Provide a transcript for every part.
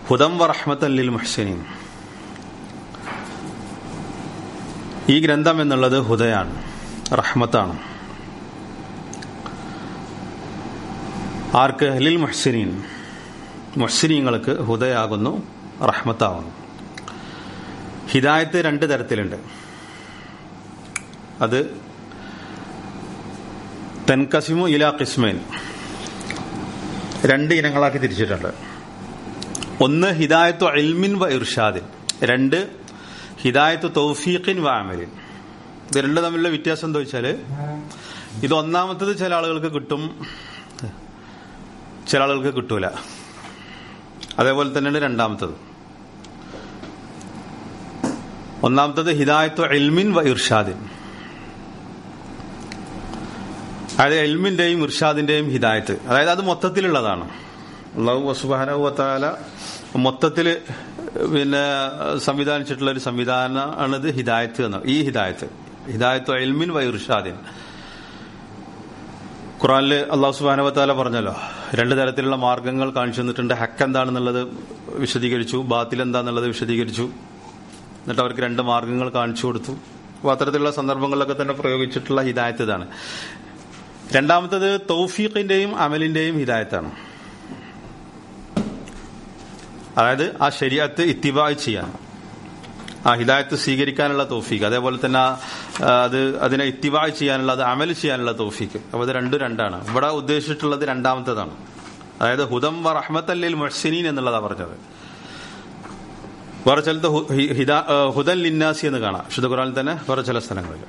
ഹുദം വറഹ്മത്തല്ലിൽ മുഹ്സിനീൻ ഈ ഗ്രന്ഥം എന്നുള്ളത് ഹുദയാണ് റഹ്മത്താണ് ആർക്ക് ലിൽ മുഹ്സിനീൻ മുഹ്സിനീങ്ങൾക്ക് ഹുദയാകുന്നു റഹ്മത്താകുന്നു ഹിദായത്ത് രണ്ട് തരത്തിലുണ്ട് അത് തെൻകസിമു ഇലാ കിസ്മേൻ രണ്ട് ഇനങ്ങളാക്കി തിരിച്ചിട്ടുണ്ട് ഒന്ന് ഹിദായത്തു ഇൽമിൻ വ ഇർഷാദിൻ രണ്ട് ഹിദായത്തു തൗഫീഖിൻ വ അമലിൻ ഇത് രണ്ട് തമ്മിലുള്ള വ്യത്യാസം എന്താ വെച്ചാല് ഇത് ഒന്നാമത്തത് ചില ആളുകൾക്ക് കിട്ടും ചില ആളുകൾക്ക് കിട്ടൂല അതേപോലെ തന്നെയാണ് രണ്ടാമത്തത് ഒന്നാമത്തത് ഹിദായത്തു ഇൽമിൻ വ ഇർഷാദിൻ അതായത് എൽമിന്റെയും ഇർഷാദിന്റെയും ഹിദായത്ത് അതായത് അത് മൊത്തത്തിലുള്ളതാണ് അള്ളാഹു വസുബാനവത്താല മൊത്തത്തിൽ പിന്നെ സംവിധാനിച്ചിട്ടുള്ള ഒരു സംവിധാനമാണ് ഇത് ഹിദായത്ത് എന്ന് ഈ ഹിദായത്ത് ഹിദായത്ത് എൽമിൻ വ ഇർഷാദിൻ ഖുറാനില് അള്ളാഹു സുബാനവത്താല പറഞ്ഞല്ലോ രണ്ട് തരത്തിലുള്ള മാർഗങ്ങൾ കാണിച്ചു തന്നിട്ടുണ്ട് ഹക്ക് എന്താണെന്നുള്ളത് വിശദീകരിച്ചു ബാത്തിൽ എന്താണെന്നുള്ളത് വിശദീകരിച്ചു എന്നിട്ട് അവർക്ക് രണ്ട് മാർഗങ്ങൾ കാണിച്ചു കൊടുത്തു അപ്പോൾ അത്തരത്തിലുള്ള സന്ദർഭങ്ങളിലൊക്കെ തന്നെ പ്രയോഗിച്ചിട്ടുള്ള ഹിദായത്ത് ഇതാണ് രണ്ടാമത്തത് തൗഫീഖിന്റെയും അമലിന്റെയും ഹിദായത്താണ് അതായത് ആ ശരിയത്ത് ഇത്തിബായ് ചെയ്യാൻ ആ ഹിദായത്ത് സ്വീകരിക്കാനുള്ള തൗഫീഖ് അതേപോലെ തന്നെ അത് അതിനെ ഇത്തിബായ് ചെയ്യാനുള്ള അത് അമൽ ചെയ്യാനുള്ള തൗഫീഖ് അപ്പോൾ ഇത് രണ്ടും രണ്ടാണ് ഇവിടെ ഉദ്ദേശിച്ചിട്ടുള്ളത് രണ്ടാമത്തേതാണ് അതായത് ഹുദം വ റഹ്മത്തല്ലിൽ മുഹ്സിനീൻ എന്നുള്ളതാണ് പറഞ്ഞത് വേറെ ചിലത് ഹുദൻ ലിന്നാസി എന്ന് കാണാം ശുദ്ധ ഖുറാനിൽ തന്നെ വേറെ ചില സ്ഥലങ്ങളിൽ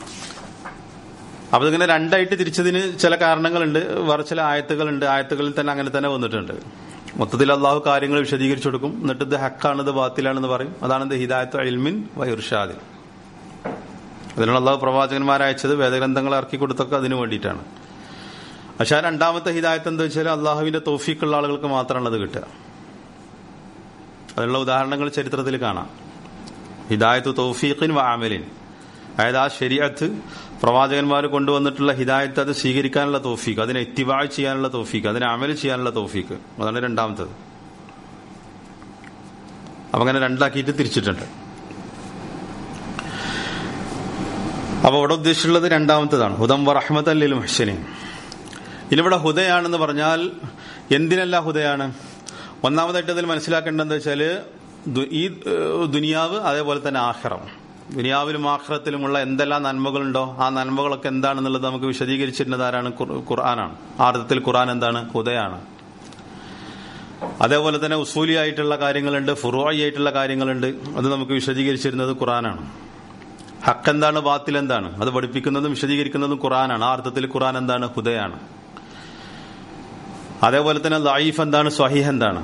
അപ്പൊ ഇതിങ്ങനെ രണ്ടായിട്ട് തിരിച്ചതിന് ചില കാരണങ്ങളുണ്ട് വേറെ ചില ആയത്തുകളുണ്ട് ആയത്തുകളിൽ തന്നെ അങ്ങനെ തന്നെ വന്നിട്ടുണ്ട് മൊത്തത്തിൽ അള്ളാഹു കാര്യങ്ങൾ വിശദീകരിച്ചു കൊടുക്കും എന്നിട്ട് ഇത് ഹക്കാണ് ഇത് ബാത്തിലാണെന്ന് പറയും അതാണ് ഇത് ഹിദായത്ത് അൽമിൻ വൈർഷാദിൻ അതിനുള്ള അള്ളാഹു പ്രവാചകന്മാരെ അയച്ചത് വേദഗ്രന്ഥങ്ങൾ ഇറക്കി കൊടുത്തൊക്കെ അതിനു വേണ്ടിയിട്ടാണ് പക്ഷെ ആ രണ്ടാമത്തെ ഹിദായത്ത് എന്താ വെച്ചാൽ അള്ളാഹുവിന്റെ തോഫീക്കുള്ള ആളുകൾക്ക് മാത്രമാണ് അത് കിട്ടുക അതിനുള്ള ഉദാഹരണങ്ങൾ ചരിത്രത്തിൽ കാണാം ഹിദായത്ത് തൗഫീഖിൻ വ ആമലിൻ അതായത് ആ ശരിയത്ത് പ്രവാചകന്മാർ കൊണ്ടുവന്നിട്ടുള്ള ഹിദായത്ത് അത് സ്വീകരിക്കാനുള്ള തോഫീക്ക് അതിനെ എത്തിവാഴ് ചെയ്യാനുള്ള തോഫീക്ക് അതിനെ അമൽ ചെയ്യാനുള്ള തോഫീക്ക് അതാണ് രണ്ടാമത്തത് അപ്പൊ അങ്ങനെ രണ്ടാക്കിയിട്ട് തിരിച്ചിട്ടുണ്ട് അപ്പൊ ഇവിടെ ഉദ്ദേശിച്ചുള്ളത് രണ്ടാമത്തതാണ് ഹുദം വ റഹ്മത്ത് അല്ലിൽ മുഹ്സനി ഇനിവിടെ ഹുദയാണെന്ന് പറഞ്ഞാൽ എന്തിനല്ല ഹുദയാണ് ഒന്നാമതായിട്ട് ഇതിൽ മനസ്സിലാക്കേണ്ടതെന്ന് വെച്ചാല് ഈ ദുനിയാവ് അതേപോലെ തന്നെ ആഹ്റം ദുനിയാവിലും ആഹ്റത്തിലുമുള്ള എന്തെല്ലാം നന്മകളുണ്ടോ ആ നന്മകളൊക്കെ എന്താണെന്നുള്ളത് നമുക്ക് വിശദീകരിച്ചിരുന്നത് ആരാണ് ഖുർആനാണ് ആർത്ഥത്തിൽ ഖുർആൻ എന്താണ് ഹുദയാണ് അതേപോലെ തന്നെ ഉസൂലി ആയിട്ടുള്ള കാര്യങ്ങളുണ്ട് ഫുറുവായി ആയിട്ടുള്ള കാര്യങ്ങളുണ്ട് അത് നമുക്ക് വിശദീകരിച്ചിരുന്നത് ഖുർആനാണ് ഹക്ക് എന്താണ് ബാത്തിൽ എന്താണ് അത് പഠിപ്പിക്കുന്നതും വിശദീകരിക്കുന്നതും ഖുർആനാണ് ആ അർത്ഥത്തിൽ ഖുർആൻ എന്താണ് ഹുദയാണ് അതേപോലെ തന്നെ ലൈഫ് എന്താണ് സ്വഹീഹ് എന്താണ്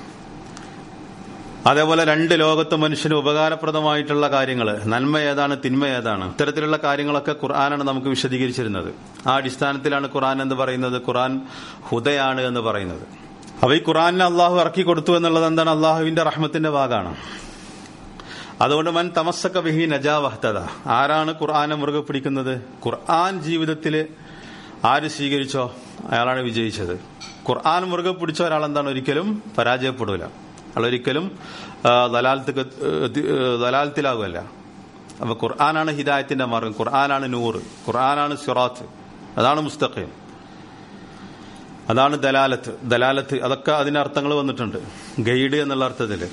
അതേപോലെ രണ്ട് ലോകത്ത് മനുഷ്യന് ഉപകാരപ്രദമായിട്ടുള്ള കാര്യങ്ങൾ നന്മ ഏതാണ് തിന്മ ഏതാണ് ഇത്തരത്തിലുള്ള കാര്യങ്ങളൊക്കെ ഖുർആനാണ് നമുക്ക് വിശദീകരിച്ചിരുന്നത് ആ അടിസ്ഥാനത്തിലാണ് ഖുർആൻ എന്ന് പറയുന്നത് ഖുർആൻ ഹുദയാണ് എന്ന് പറയുന്നത് അപ്പൊ ഈ ഖുർആാനിനെ അള്ളാഹു ഇറക്കി കൊടുത്തു എന്നുള്ളത് എന്താണ് അള്ളാഹുവിന്റെ റഹ്മത്തിന്റെ ഭാഗമാണ് അതുകൊണ്ട് മൻ തമസ്സക്ക ബിഹി നജാവഹ്തത ആരാണ് ഖുർആാനെ മുറുകെ പിടിക്കുന്നത് ഖുർആൻ ജീവിതത്തിൽ ആര് സ്വീകരിച്ചോ അയാളാണ് വിജയിച്ചത് ഖുർആൻ മുറുകെ പിടിച്ച ഒരാളെന്താണ് ഒരിക്കലും പരാജയപ്പെടൂല അയാളൊരിക്കലും ദലാലത്തിലാകുമല്ല അപ്പൊ ഖുർആനാണ് ഹിദായത്തിന്റെ മാർഗം ഖുർആനാണ് നൂറ് ഖുർആനാണ് സിറാത്ത് അതാണ് മുസ്തഖീം അതാണ് ദലാലത്ത് ദലാലത്ത് അതൊക്കെ അതിന് അർത്ഥങ്ങൾ വന്നിട്ടുണ്ട് ഗൈഡ് എന്നുള്ള അർത്ഥത്തില്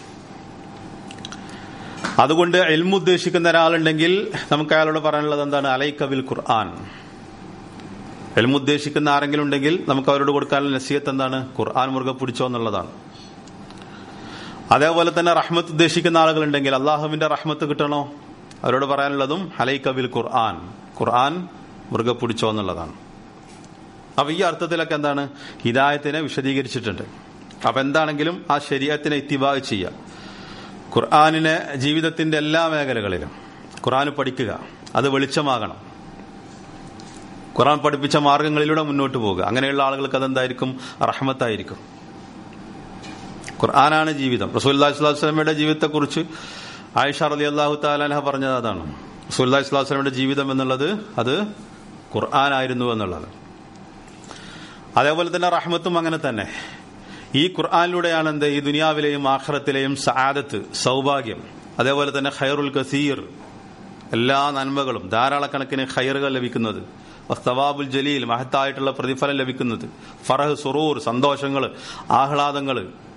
അതുകൊണ്ട് എൽമു ഉദ്ദേശിക്കുന്ന ഒരാളുണ്ടെങ്കിൽ നമുക്ക് അയാളോട് പറയാനുള്ളത് എന്താണ് അലൈക്കബിൽ ഖുർആൻ എൽമു ഉദ്ദേശിക്കുന്ന ആരെങ്കിലും ഉണ്ടെങ്കിൽ നമുക്ക് അവരോട് കൊടുക്കാനുള്ള നസീഹത്ത് എന്താണ് ഖുർആൻ മുറുകെ പിടിച്ചോ എന്നുള്ളതാണ് അതേപോലെ തന്നെ റഹ്മത്ത് ഉദ്ദേശിക്കുന്ന ആളുകളുണ്ടെങ്കിൽ അള്ളാഹുവിന്റെ റഹ്മത്ത് കിട്ടണോ അവരോട് പറയാനുള്ളതും ഹലൈക്കബിൽ ഖുർആൻ ഖുർആൻ മുറുകെ പിടിച്ചോ എന്നുള്ളതാണ് അപ്പൊ ഈ അർത്ഥത്തിലൊക്കെ എന്താണ് ഹിദായത്തിനെ വിശദീകരിച്ചിട്ടുണ്ട് അപ്പൊ എന്താണെങ്കിലും ആ ശരീരത്തിനെ ഇത്തിബാഗ് ചെയ്യുക ഖുർആാനിനെ ജീവിതത്തിന്റെ എല്ലാ മേഖലകളിലും ഖുർആൻ പഠിക്കുക അത് വെളിച്ചമാകണം ഖുർആൻ പഠിപ്പിച്ച മാർഗങ്ങളിലൂടെ മുന്നോട്ട് പോകുക അങ്ങനെയുള്ള ആളുകൾക്ക് അതെന്തായിരിക്കും റഹ്മത്തായിരിക്കും ഖുർആനാണ് ജീവിതം റസൂല്ലാ സ്വലാസ്ലമയുടെ ജീവിതത്തെക്കുറിച്ച് ആയിഷ റലി അള്ളാഹു താലാൻഹ പറഞ്ഞത് അതാണ് റസൂല്ലാ സ്വലാസ്ലമയുടെ ജീവിതം എന്നുള്ളത് അത് ഖുർആനായിരുന്നു എന്നുള്ളത് അതേപോലെ തന്നെ റഹ്മത്തും അങ്ങനെ തന്നെ ഈ ഖുർആാനിലൂടെയാണ് എന്ത് ഈ ദുനിയാവിലെയും ആഖിറത്തിലെയും സആദത്ത് സൗഭാഗ്യം അതേപോലെ തന്നെ ഖൈറുൽ കസീർ എല്ലാ നന്മകളും ധാരാളക്കണക്കിന് ഖൈറുകൾ ലഭിക്കുന്നത് വസ്തവാബുൽ ജലീൽ മഹത്തായിട്ടുള്ള പ്രതിഫലം ലഭിക്കുന്നത് ഫറഹ് സുറൂർ സന്തോഷങ്ങൾ ആഹ്ലാദങ്ങൾ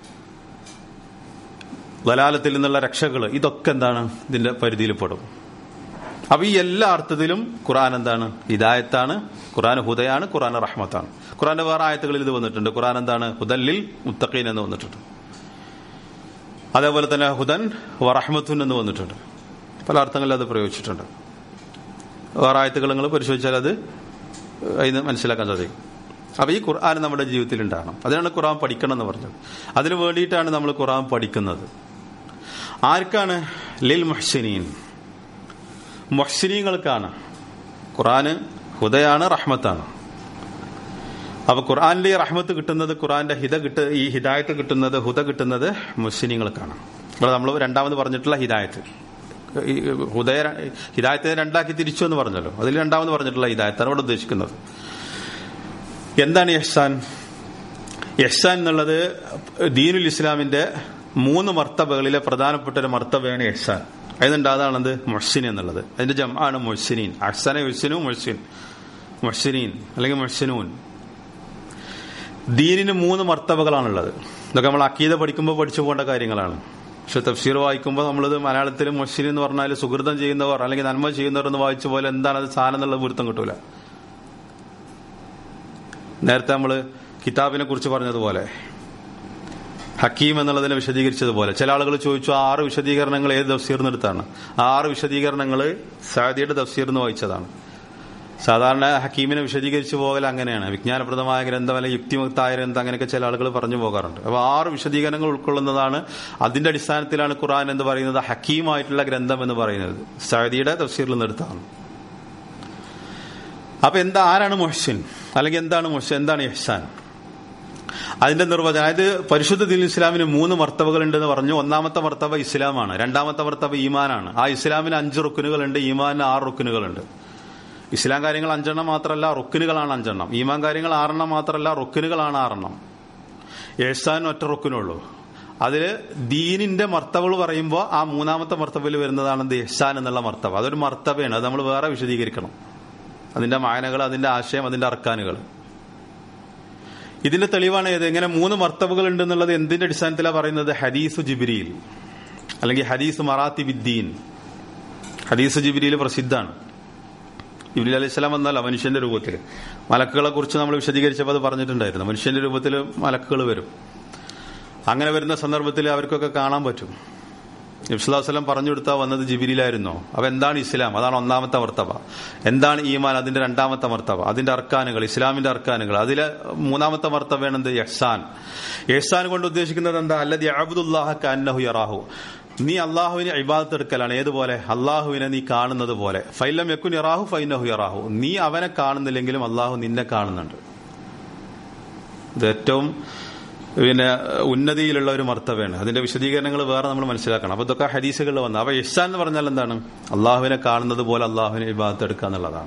വലാലത്തിൽ നിന്നുള്ള രക്ഷകൾ ഇതൊക്കെ എന്താണ് ഇതിന്റെ പരിധിയിൽ പെടും അപ്പൊ ഈ എല്ലാ അർത്ഥത്തിലും ഖുറാൻ എന്താണ് ഹിദായത്താണ് ഖുറാൻ ഹുദയാണ് ഖുറാൻ റഹ്മത്താണ് ഖുറാന്റെ വേറെ ആയത്തുകളിൽ ഇത് വന്നിട്ടുണ്ട് ഖുറാൻ എന്താണ് ഹുദല്ലിൽ മുത്തഖീൻ എന്ന് വന്നിട്ടുണ്ട് അതേപോലെ തന്നെ ഹുദൻ വറഹ്മത്തുൻ എന്ന് വന്നിട്ടുണ്ട് പല അർത്ഥങ്ങളിൽ അത് പ്രയോഗിച്ചിട്ടുണ്ട് വേറെ ആയത്തുകൾ നിങ്ങൾ പരിശോധിച്ചാൽ അത് അതിന് മനസ്സിലാക്കാൻ സാധിക്കും അപ്പൊ ഈ ഖുർആൻ നമ്മുടെ ജീവിതത്തിൽ ഉണ്ടാകണം അതിനാണ് ഖുർആൻ പഠിക്കണം എന്ന് പറഞ്ഞത് അതിനു വേണ്ടിയിട്ടാണ് നമ്മൾ ഖുർആൻ പഠിക്കുന്നത് ആർക്കാണ് ലിൽ മുഹ്സിനീൻ മുഹ്സിനീങ്ങൾക്കാണ് ഖുർആന് ഹുദയാണ് റഹ്മത്താണ് അപ്പൊ ഖുർആാനിന്റെ ഈ റഹ്മത്ത് കിട്ടുന്നത് ഖുർആന്റെ ഹിത കിട്ട ഈ ഹിദായത്ത് കിട്ടുന്നത് ഹുദ കിട്ടുന്നത് മുസ്ലിങ്ങൾക്കാണ് ഇവിടെ നമ്മൾ രണ്ടാമത് പറഞ്ഞിട്ടുള്ള ഹിദായത്ത് ഈ ഹുദയ ഹിദായത്തെ രണ്ടാക്കി തിരിച്ചു എന്ന് പറഞ്ഞല്ലോ അതിൽ രണ്ടാമത് പറഞ്ഞിട്ടുള്ള ഹിദായത്താണ് ഇവിടെ ഉദ്ദേശിക്കുന്നത് എന്താണ് യഹ്സാൻ യഹ്സാൻ എന്നുള്ളത് ദീനുൽ ഇസ്ലാമിന്റെ മൂന്ന് മർത്തബകളിലെ പ്രധാനപ്പെട്ട ഒരു മർത്തബയാണ് യഹ്സാൻ അതിനുണ്ട് അതാണത് മൊഹ്സിൻ എന്നുള്ളത് അതിന്റെ ജം ആണ് മൊഹ്സിനീൻ അഹ്സാനെ യുസിനു മൊഹ്സിൻ മൊഹ്സിനീൻ അല്ലെങ്കിൽ മൊഹ്സിനൂൻ ദീനിന് മൂന്ന് മർത്തബകളാണുള്ളത് ഇതൊക്കെ നമ്മൾ അക്കീത പഠിക്കുമ്പോൾ പഠിച്ചു പോകേണ്ട കാര്യങ്ങളാണ് പക്ഷെ തഫ്സീർ വായിക്കുമ്പോൾ നമ്മളത് മലയാളത്തിൽ മൊഹ്സിൻ എന്ന് പറഞ്ഞാൽ സുഹൃതം ചെയ്യുന്നവർ അല്ലെങ്കിൽ നന്മ ചെയ്യുന്നവർ എന്ന് വായിച്ച പോലെ എന്താണ് അത് സാധനം എന്നുള്ള വൃത്തം കിട്ടൂല നേരത്തെ നമ്മൾ കിതാബിനെ കുറിച്ച് പറഞ്ഞതുപോലെ ഹക്കീം എന്നുള്ളതിനെ വിശദീകരിച്ചതുപോലെ ചില ആളുകൾ ചോദിച്ചു ആ ആറ് വിശദീകരണങ്ങൾ ഏത് തഫ്സീറിന് എടുത്താണ് ആ ആറ് വിശദീകരണങ്ങൾ സാദിയുടെ തഫ്സീറിന് വായിച്ചതാണ് സാധാരണ ഹക്കീമിനെ വിശദീകരിച്ചു പോകൽ അങ്ങനെയാണ് വിജ്ഞാനപ്രദമായ ഗ്രന്ഥം അല്ലെങ്കിൽ യുക്തിമുക്തായ ഗ്രന്ഥം അങ്ങനെയൊക്കെ ചില ആളുകൾ പറഞ്ഞു പോകാറുണ്ട് അപ്പൊ ആറ് വിശദീകരണങ്ങൾ ഉൾക്കൊള്ളുന്നതാണ് അതിന്റെ അടിസ്ഥാനത്തിലാണ് ഖുറാൻ എന്ന് പറയുന്നത് ഹക്കീമായിട്ടുള്ള ഗ്രന്ഥം എന്ന് പറയുന്നത് സാദിയുടെ തഫ്സീറിൽ നിന്നെടുത്താണ് അപ്പൊ എന്താ ആരാണ് മൊഹ്സിൻ അല്ലെങ്കിൽ എന്താണ് മൊഹ്സിൻ എന്താണ് യഹ്സാൻ അതിന്റെ നിർവചനം അതായത് പരിശുദ്ധ ദീൻ ഇസ്ലാമിന് മൂന്ന് മർത്തവകൾ ഉണ്ടെന്ന് പറഞ്ഞു ഒന്നാമത്തെ മർത്തവ ഇസ്ലാമാണ് രണ്ടാമത്തെ മർത്തവ ഈമാനാണ് ആ ഇസ്ലാമിന് അഞ്ച് റുക്കുനുകളുണ്ട് ഈമാനിന് ആറ് റുക്കുനുകളുണ്ട് ഇസ്ലാം കാര്യങ്ങൾ അഞ്ചെണ്ണം മാത്രമല്ല റുക്കിനുകളാണ് അഞ്ചെണ്ണം ഈമാൻ കാര്യങ്ങൾ ആറെണ്ണം മാത്രമല്ല റുക്കിനുകളാണ് ആറെണ്ണം ഏസാൻ ഒറ്റ റുക്കിനുള്ളൂ അതില് ദീനിന്റെ മർത്തവകൾ പറയുമ്പോൾ ആ മൂന്നാമത്തെ മർത്തവയിൽ വരുന്നതാണ് എന്ത് എഹ്സാൻ എന്നുള്ള മർത്തവ അതൊരു മർത്തവയാണ് അത് നമ്മൾ വേറെ വിശദീകരിക്കണം അതിന്റെ മായനകൾ അതിന്റെ ആശയം അതിന്റെ അർക്കാനുകൾ ഇതിന്റെ തെളിവാണ് ഏത് ഇങ്ങനെ മൂന്ന് മർത്തവകൾ ഉണ്ടെന്നുള്ളത് എന്തിന്റെ അടിസ്ഥാനത്തിലാണ് പറയുന്നത് ഹദീസു ജിബിരിയിൽ അല്ലെങ്കിൽ ഹദീസ് മറാത്തി ബിദ്ദീൻ ഹദീസ് ജിബിരിയിൽ പ്രസിദ്ധാണ് ഇബ്ലി അലൈഹി സ്വലാം വന്നല്ല മനുഷ്യന്റെ രൂപത്തിൽ മലക്കുകളെ കുറിച്ച് നമ്മൾ വിശദീകരിച്ചപ്പോൾ അത് പറഞ്ഞിട്ടുണ്ടായിരുന്നു മനുഷ്യന്റെ രൂപത്തിൽ മലക്കുകൾ വരും അങ്ങനെ വരുന്ന സന്ദർഭത്തിൽ അവർക്കൊക്കെ കാണാൻ പറ്റും നബ്സുല്ലാസ്ലം പറഞ്ഞു കൊടുത്താൽ വന്നത് ജിബിരിയിലായിരുന്നോ അപ്പൊ എന്താണ് ഇസ്ലാം അതാണ് ഒന്നാമത്തെ മർത്തവ എന്താണ് ഈമാൻ അതിന്റെ രണ്ടാമത്തെ മർത്തവ അതിന്റെ അർക്കാനുകൾ ഇസ്ലാമിന്റെ അർക്കാനുകൾ അതിലെ മൂന്നാമത്തെ മർത്തവയാണ് എന്ത് യഹ്സാൻ യഹ്സാൻ കൊണ്ട് ഉദ്ദേശിക്കുന്നത് എന്താ അല്ലതി അബ്ദുല്ലാഹ കന്നഹു യറാഹു നീ അള്ളാഹുവിനെ ഇബാദത്ത് എടുക്കലാണ് ഏതുപോലെ അള്ളാഹുവിനെ നീ കാണുന്നത് പോലെ ഫൈലം യക്കുൻ ഇറാഹു ഫൈനഹു ഇറാഹു നീ അവനെ കാണുന്നില്ലെങ്കിലും അള്ളാഹു നിന്നെ കാണുന്നുണ്ട് ഇത് ഏറ്റവും പിന്നെ ഉന്നതിയിലുള്ള ഒരു മർത്തവയാണ് അതിന്റെ വിശദീകരണങ്ങൾ വേറെ നമ്മൾ മനസ്സിലാക്കണം അപ്പൊ ഇതൊക്കെ ഹദീസുകളിൽ വന്നു അപ്പൊ ഇഹ്സാൻ എന്ന് പറഞ്ഞാൽ എന്താണ് അള്ളാഹുവിനെ കാണുന്നത് പോലെ അള്ളാഹുവിനെ ഇബാദത്ത് എടുക്കുക എന്നുള്ളതാണ്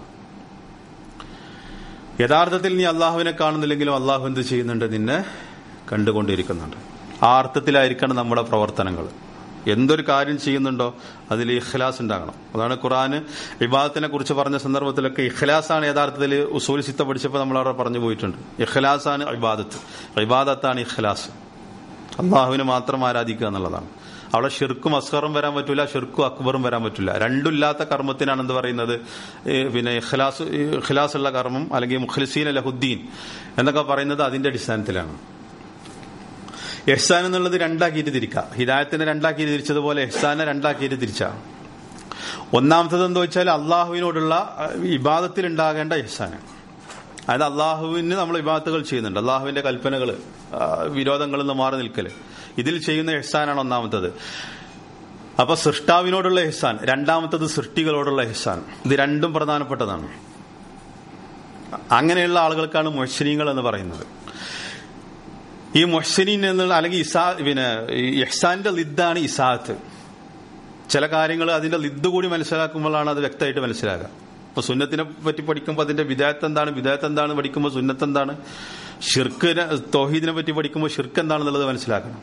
യഥാർത്ഥത്തിൽ നീ അള്ളാഹുവിനെ കാണുന്നില്ലെങ്കിലും അള്ളാഹു എന്ത് ചെയ്യുന്നുണ്ട് നിന്നെ കണ്ടുകൊണ്ടിരിക്കുന്നുണ്ട് ആ അർത്ഥത്തിലായിരിക്കണം നമ്മുടെ പ്രവർത്തനങ്ങൾ എന്തൊരു കാര്യം ചെയ്യുന്നുണ്ടോ അതിൽ ഇഖ്ലാസ് ഉണ്ടാകണം അതാണ് ഖുറാന് ഇബാദത്തിനെ കുറിച്ച് പറഞ്ഞ സന്ദർഭത്തിലൊക്കെ ഇഖ്ലാസാണ് യഥാർത്ഥത്തിൽ ഉസൂൽ സിത്ത പഠിച്ചപ്പോൾ നമ്മൾ അവിടെ പറഞ്ഞു പോയിട്ടുണ്ട് ഇഖ്ലാസാണ് ഇബാദത്ത് ഇബാദത്താണ് ഇഖ്ലാസ് അള്ളാഹുവിനെ മാത്രം ആരാധിക്കുക എന്നുള്ളതാണ് അവിടെ ഷിർക്കും അസ്കറും വരാൻ പറ്റൂല ഷിർക്കും അക്ബറും വരാൻ പറ്റില്ല രണ്ടില്ലാത്ത കർമ്മത്തിനാണ് എന്ത് പറയുന്നത് പിന്നെ ഇഖ്ലാസ് ഇഖ്ലാസ് ഉള്ള കർമ്മം അല്ലെങ്കിൽ മുഖ്ലിസീൻ ലഹുദ്ദീൻ എന്നൊക്കെ പറയുന്നത് അതിന്റെ അടിസ്ഥാനത്തിലാണ് എഹ്സാൻ എന്നുള്ളത് രണ്ടാക്കിയിട്ട് തിരിക്കാം ഹിദായത്തിനെ രണ്ടാക്കിയിട്ട് തിരിച്ചതുപോലെ എഹ്സാനെ രണ്ടാക്കിയിട്ട് തിരിച്ചാ ഒന്നാമത്തത് എന്താ വെച്ചാൽ അള്ളാഹുവിനോടുള്ള ഇബാദത്തിൽ ഉണ്ടാകേണ്ട എഹ്സാന് അതായത് അള്ളാഹുവിന് നമ്മൾ ഇബാദത്തുകൾ ചെയ്യുന്നുണ്ട് അള്ളാഹുവിന്റെ കൽപ്പനകൾ വിരോധങ്ങളിൽ നിന്ന് മാറി നിൽക്കല് ഇതിൽ ചെയ്യുന്ന എഹ്സാനാണ് ഒന്നാമത്തത് അപ്പൊ സൃഷ്ടാവിനോടുള്ള എഹ്സാൻ രണ്ടാമത്തത് സൃഷ്ടികളോടുള്ള എഹ്സാൻ ഇത് രണ്ടും പ്രധാനപ്പെട്ടതാണ് അങ്ങനെയുള്ള ആളുകൾക്കാണ് മൊഹ്സനീങ്ങൾ എന്ന് പറയുന്നത് ഈ മൊഹ്സനീൻ എന്നുള്ള അല്ലെങ്കിൽ ഇസാ പിന്നെ ഇഹ്സാന്റെ ലിദ്ദാണ് ഇസാത്ത് ചില കാര്യങ്ങൾ അതിന്റെ ലിദ് കൂടി മനസ്സിലാക്കുമ്പോഴാണ് അത് വ്യക്തമായിട്ട് മനസ്സിലാക്കുക അപ്പൊ സുന്നത്തിനെ പറ്റി പഠിക്കുമ്പോൾ അതിന്റെ വിദേഹത്ത് എന്താണ് വിദേഹത്ത് എന്താണ് പഠിക്കുമ്പോൾ സുന്നത്ത് എന്താണ് ഷിർക്കിനെ തോഹീദിനെ പറ്റി പഠിക്കുമ്പോൾ ഷിർക്ക് എന്താണെന്നുള്ളത് മനസ്സിലാക്കണം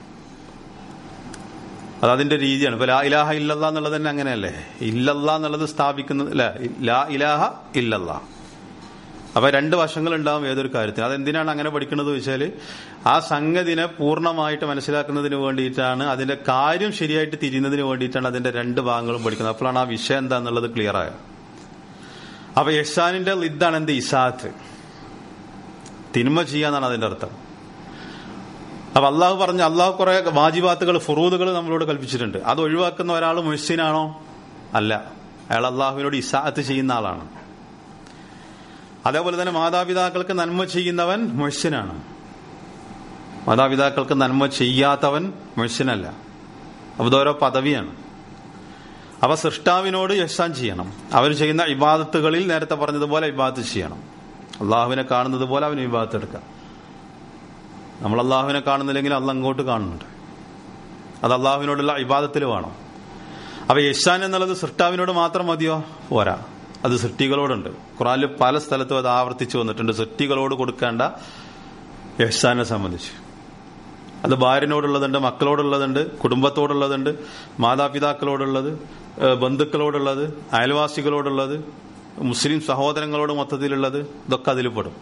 അത് അതിന്റെ രീതിയാണ് ഇപ്പൊ ലാ ഇലാഹ ഇല്ലല്ലാ എന്നുള്ളത് തന്നെ അങ്ങനെയല്ലേ ഇല്ലല്ലാ എന്നുള്ളത് സ്ഥാപിക്കുന്നത് അല്ലെ ലാ ഇലാഹ ഇല്ലല്ലാ അപ്പൊ രണ്ട് വശങ്ങൾ ഉണ്ടാവും ഏതൊരു കാര്യത്തിന് അതെന്തിനാണ് അങ്ങനെ പഠിക്കുന്നത് വെച്ചാൽ ആ സംഗതിനെ പൂർണ്ണമായിട്ട് മനസ്സിലാക്കുന്നതിന് വേണ്ടിയിട്ടാണ് അതിന്റെ കാര്യം ശരിയായിട്ട് തിരിയുന്നതിന് വേണ്ടിയിട്ടാണ് അതിന്റെ രണ്ട് ഭാഗങ്ങളും പഠിക്കുന്നത് അപ്പോഴാണ് ആ വിഷയം എന്താന്നുള്ളത് ക്ലിയർ ആയത് അപ്പൊ യഹ്സാനിന്റെ ലിദ്ദാണ് എന്ത് ഇസാത്ത് തിന്മ ചെയ്യാന്നാണ് അതിന്റെ അർത്ഥം അപ്പൊ അള്ളാഹു പറഞ്ഞ അള്ളാഹു കുറെ വാജിബാത്തുകൾ ഫുറൂദുകൾ നമ്മളോട് കൽപ്പിച്ചിട്ടുണ്ട് അത് ഒഴിവാക്കുന്ന ഒരാൾ മുഹ്സിനാണോ അല്ല അയാൾ അള്ളാഹുവിനോട് ഇസാത്ത് ചെയ്യുന്ന ആളാണ് അതേപോലെ തന്നെ മാതാപിതാക്കൾക്ക് നന്മ ചെയ്യുന്നവൻ മുഹ്സിനാണ് മാതാപിതാക്കൾക്ക് നന്മ ചെയ്യാത്തവൻ മുഹ്സിനല്ല അപ്പൊ ഇതോരോ പദവിയാണ് അവ സൃഷ്ടാവിനോട് യശാൻ ചെയ്യണം അവർ ചെയ്യുന്ന ഇബാദത്തുകളിൽ നേരത്തെ പറഞ്ഞതുപോലെ ഇബാദത്ത് ചെയ്യണം അള്ളാഹുവിനെ കാണുന്നത് പോലെ അവന് ഇബാദത്ത് എടുക്കാം നമ്മൾ അള്ളാഹുവിനെ കാണുന്നില്ലെങ്കിൽ അള്ള അങ്ങോട്ട് കാണുന്നുണ്ട് അത് അള്ളാഹുവിനോടുള്ള ഇബാദത്തിൽ വേണം അപ്പൊ യശാൻ എന്നുള്ളത് സൃഷ്ടാവിനോട് മാത്രം മതിയോ പോരാ അത് സൃഷ്ടികളോടുണ്ട് ഖുറാനിൽ പല സ്ഥലത്തും അത് ആവർത്തിച്ചു വന്നിട്ടുണ്ട് സൃഷ്ടികളോട് കൊടുക്കേണ്ട യഹ്സാനെ സംബന്ധിച്ച് അത് ഭാര്യനോടുള്ളതുണ്ട് മക്കളോടുള്ളതുണ്ട് കുടുംബത്തോടുള്ളതുണ്ട് മാതാപിതാക്കളോടുള്ളത് ബന്ധുക്കളോടുള്ളത് അയൽവാസികളോടുള്ളത് മുസ്ലിം സഹോദരങ്ങളോട് മൊത്തത്തിലുള്ളത് ഇതൊക്കെ അതിൽ പെടും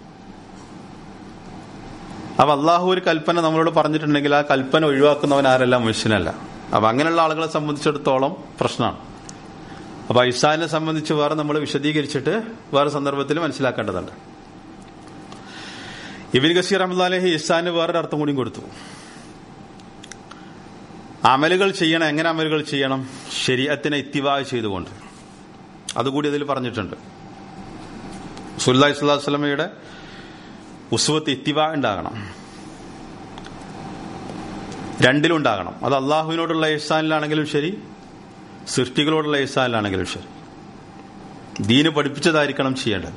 അപ്പൊ അള്ളാഹു ഒരു കൽപ്പന നമ്മളോട് പറഞ്ഞിട്ടുണ്ടെങ്കിൽ ആ കൽപ്പന ഒഴിവാക്കുന്നവൻ ആരല്ല മനുഷ്യനല്ല അപ്പൊ അങ്ങനെയുള്ള ആളുകളെ സംബന്ധിച്ചിടത്തോളം പ്രശ്നമാണ് അപ്പൊ ഐസാനെ സംബന്ധിച്ച് വേറെ നമ്മൾ വിശദീകരിച്ചിട്ട് വേറെ സന്ദർഭത്തിൽ മനസ്സിലാക്കേണ്ടതുണ്ട് ഇബിൻ ഗസീർ അഹമ്മദ് ഇസാന് വേറൊരു അർത്ഥം കൂടിയും കൊടുത്തു അമലുകൾ ചെയ്യണം എങ്ങനെ അമലുകൾ ചെയ്യണം ശരീരത്തിനെ ഇത്തിവാ ചെയ്തുകൊണ്ട് അതുകൂടി അതിൽ പറഞ്ഞിട്ടുണ്ട് സുല്ലാഹി സ്വല്ലാഹു വസ്ലമയുടെ ഉസുവത്ത് ഇത്തിവാ ഉണ്ടാകണം രണ്ടിലുണ്ടാകണം അത് അള്ളാഹുവിനോടുള്ള ഇഹ്സാനിലാണെങ്കിലും ശരി സൃഷ്ടികളോടുള്ള ഇഹ്സാനിലാണെങ്കിലും ശരി ദീന് പഠിപ്പിച്ചതായിരിക്കണം ചെയ്യേണ്ടത്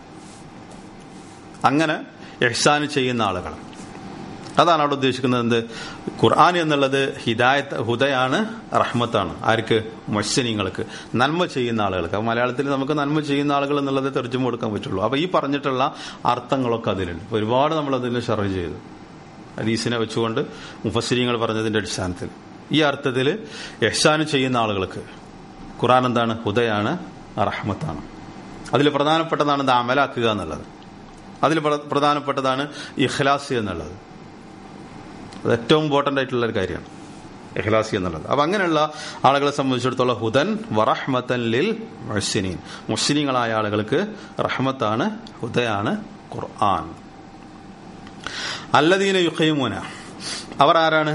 അങ്ങനെ എഹ്സാന് ചെയ്യുന്ന ആളുകൾ അതാണ് അവിടെ ഉദ്ദേശിക്കുന്നത് എന്ത് ഖുർആൻ എന്നുള്ളത് ഹിദായത്ത് ഹുദയാണ് റഹ്മത്താണ് ആർക്ക് മത്സ്യനിങ്ങൾക്ക് നന്മ ചെയ്യുന്ന ആളുകൾക്ക് അപ്പൊ മലയാളത്തിൽ നമുക്ക് നന്മ ചെയ്യുന്ന ആളുകൾ എന്നുള്ളത് തെർജ്ജമ കൊടുക്കാൻ പറ്റുള്ളൂ അപ്പൊ ഈ പറഞ്ഞിട്ടുള്ള അർത്ഥങ്ങളൊക്കെ അതിലുണ്ട് ഒരുപാട് നമ്മൾ അതിന് ഷർവ് ചെയ്തു ഹദീസിനെ വെച്ചുകൊണ്ട് മുഫസ്സിരിങ്ങൾ പറഞ്ഞതിന്റെ അടിസ്ഥാനത്തിൽ ഈ അർത്ഥത്തിൽ യഹ്സാന് ചെയ്യുന്ന ആളുകൾക്ക് ഖുറാൻ എന്താണ് ഹുദയാണ് റഹ്മത്താണ് അതിൽ പ്രധാനപ്പെട്ടതാണ് ഇത് അമലാക്കുക എന്നുള്ളത് അതിൽ പ്രധാനപ്പെട്ടതാണ് ഇഖ്ലാസി എന്നുള്ളത് അത് ഏറ്റവും ഇമ്പോർട്ടന്റ് ആയിട്ടുള്ള ഒരു കാര്യമാണ് ഇഖ്ലാസി എന്നുള്ളത് അപ്പൊ അങ്ങനെയുള്ള ആളുകളെ സംബന്ധിച്ചിടത്തോളം ഹുദൻ വറഹ്മത്തൻ ലിൽ മുഹ്സിനീൻ മുഹ്സിനീങ്ങളായ ആളുകൾക്ക് റഹ്മത്താണ് ഹുദയാണ് ഖുർആൻ അല്ലദീന യുഖീമൂന അവർ ആരാണ്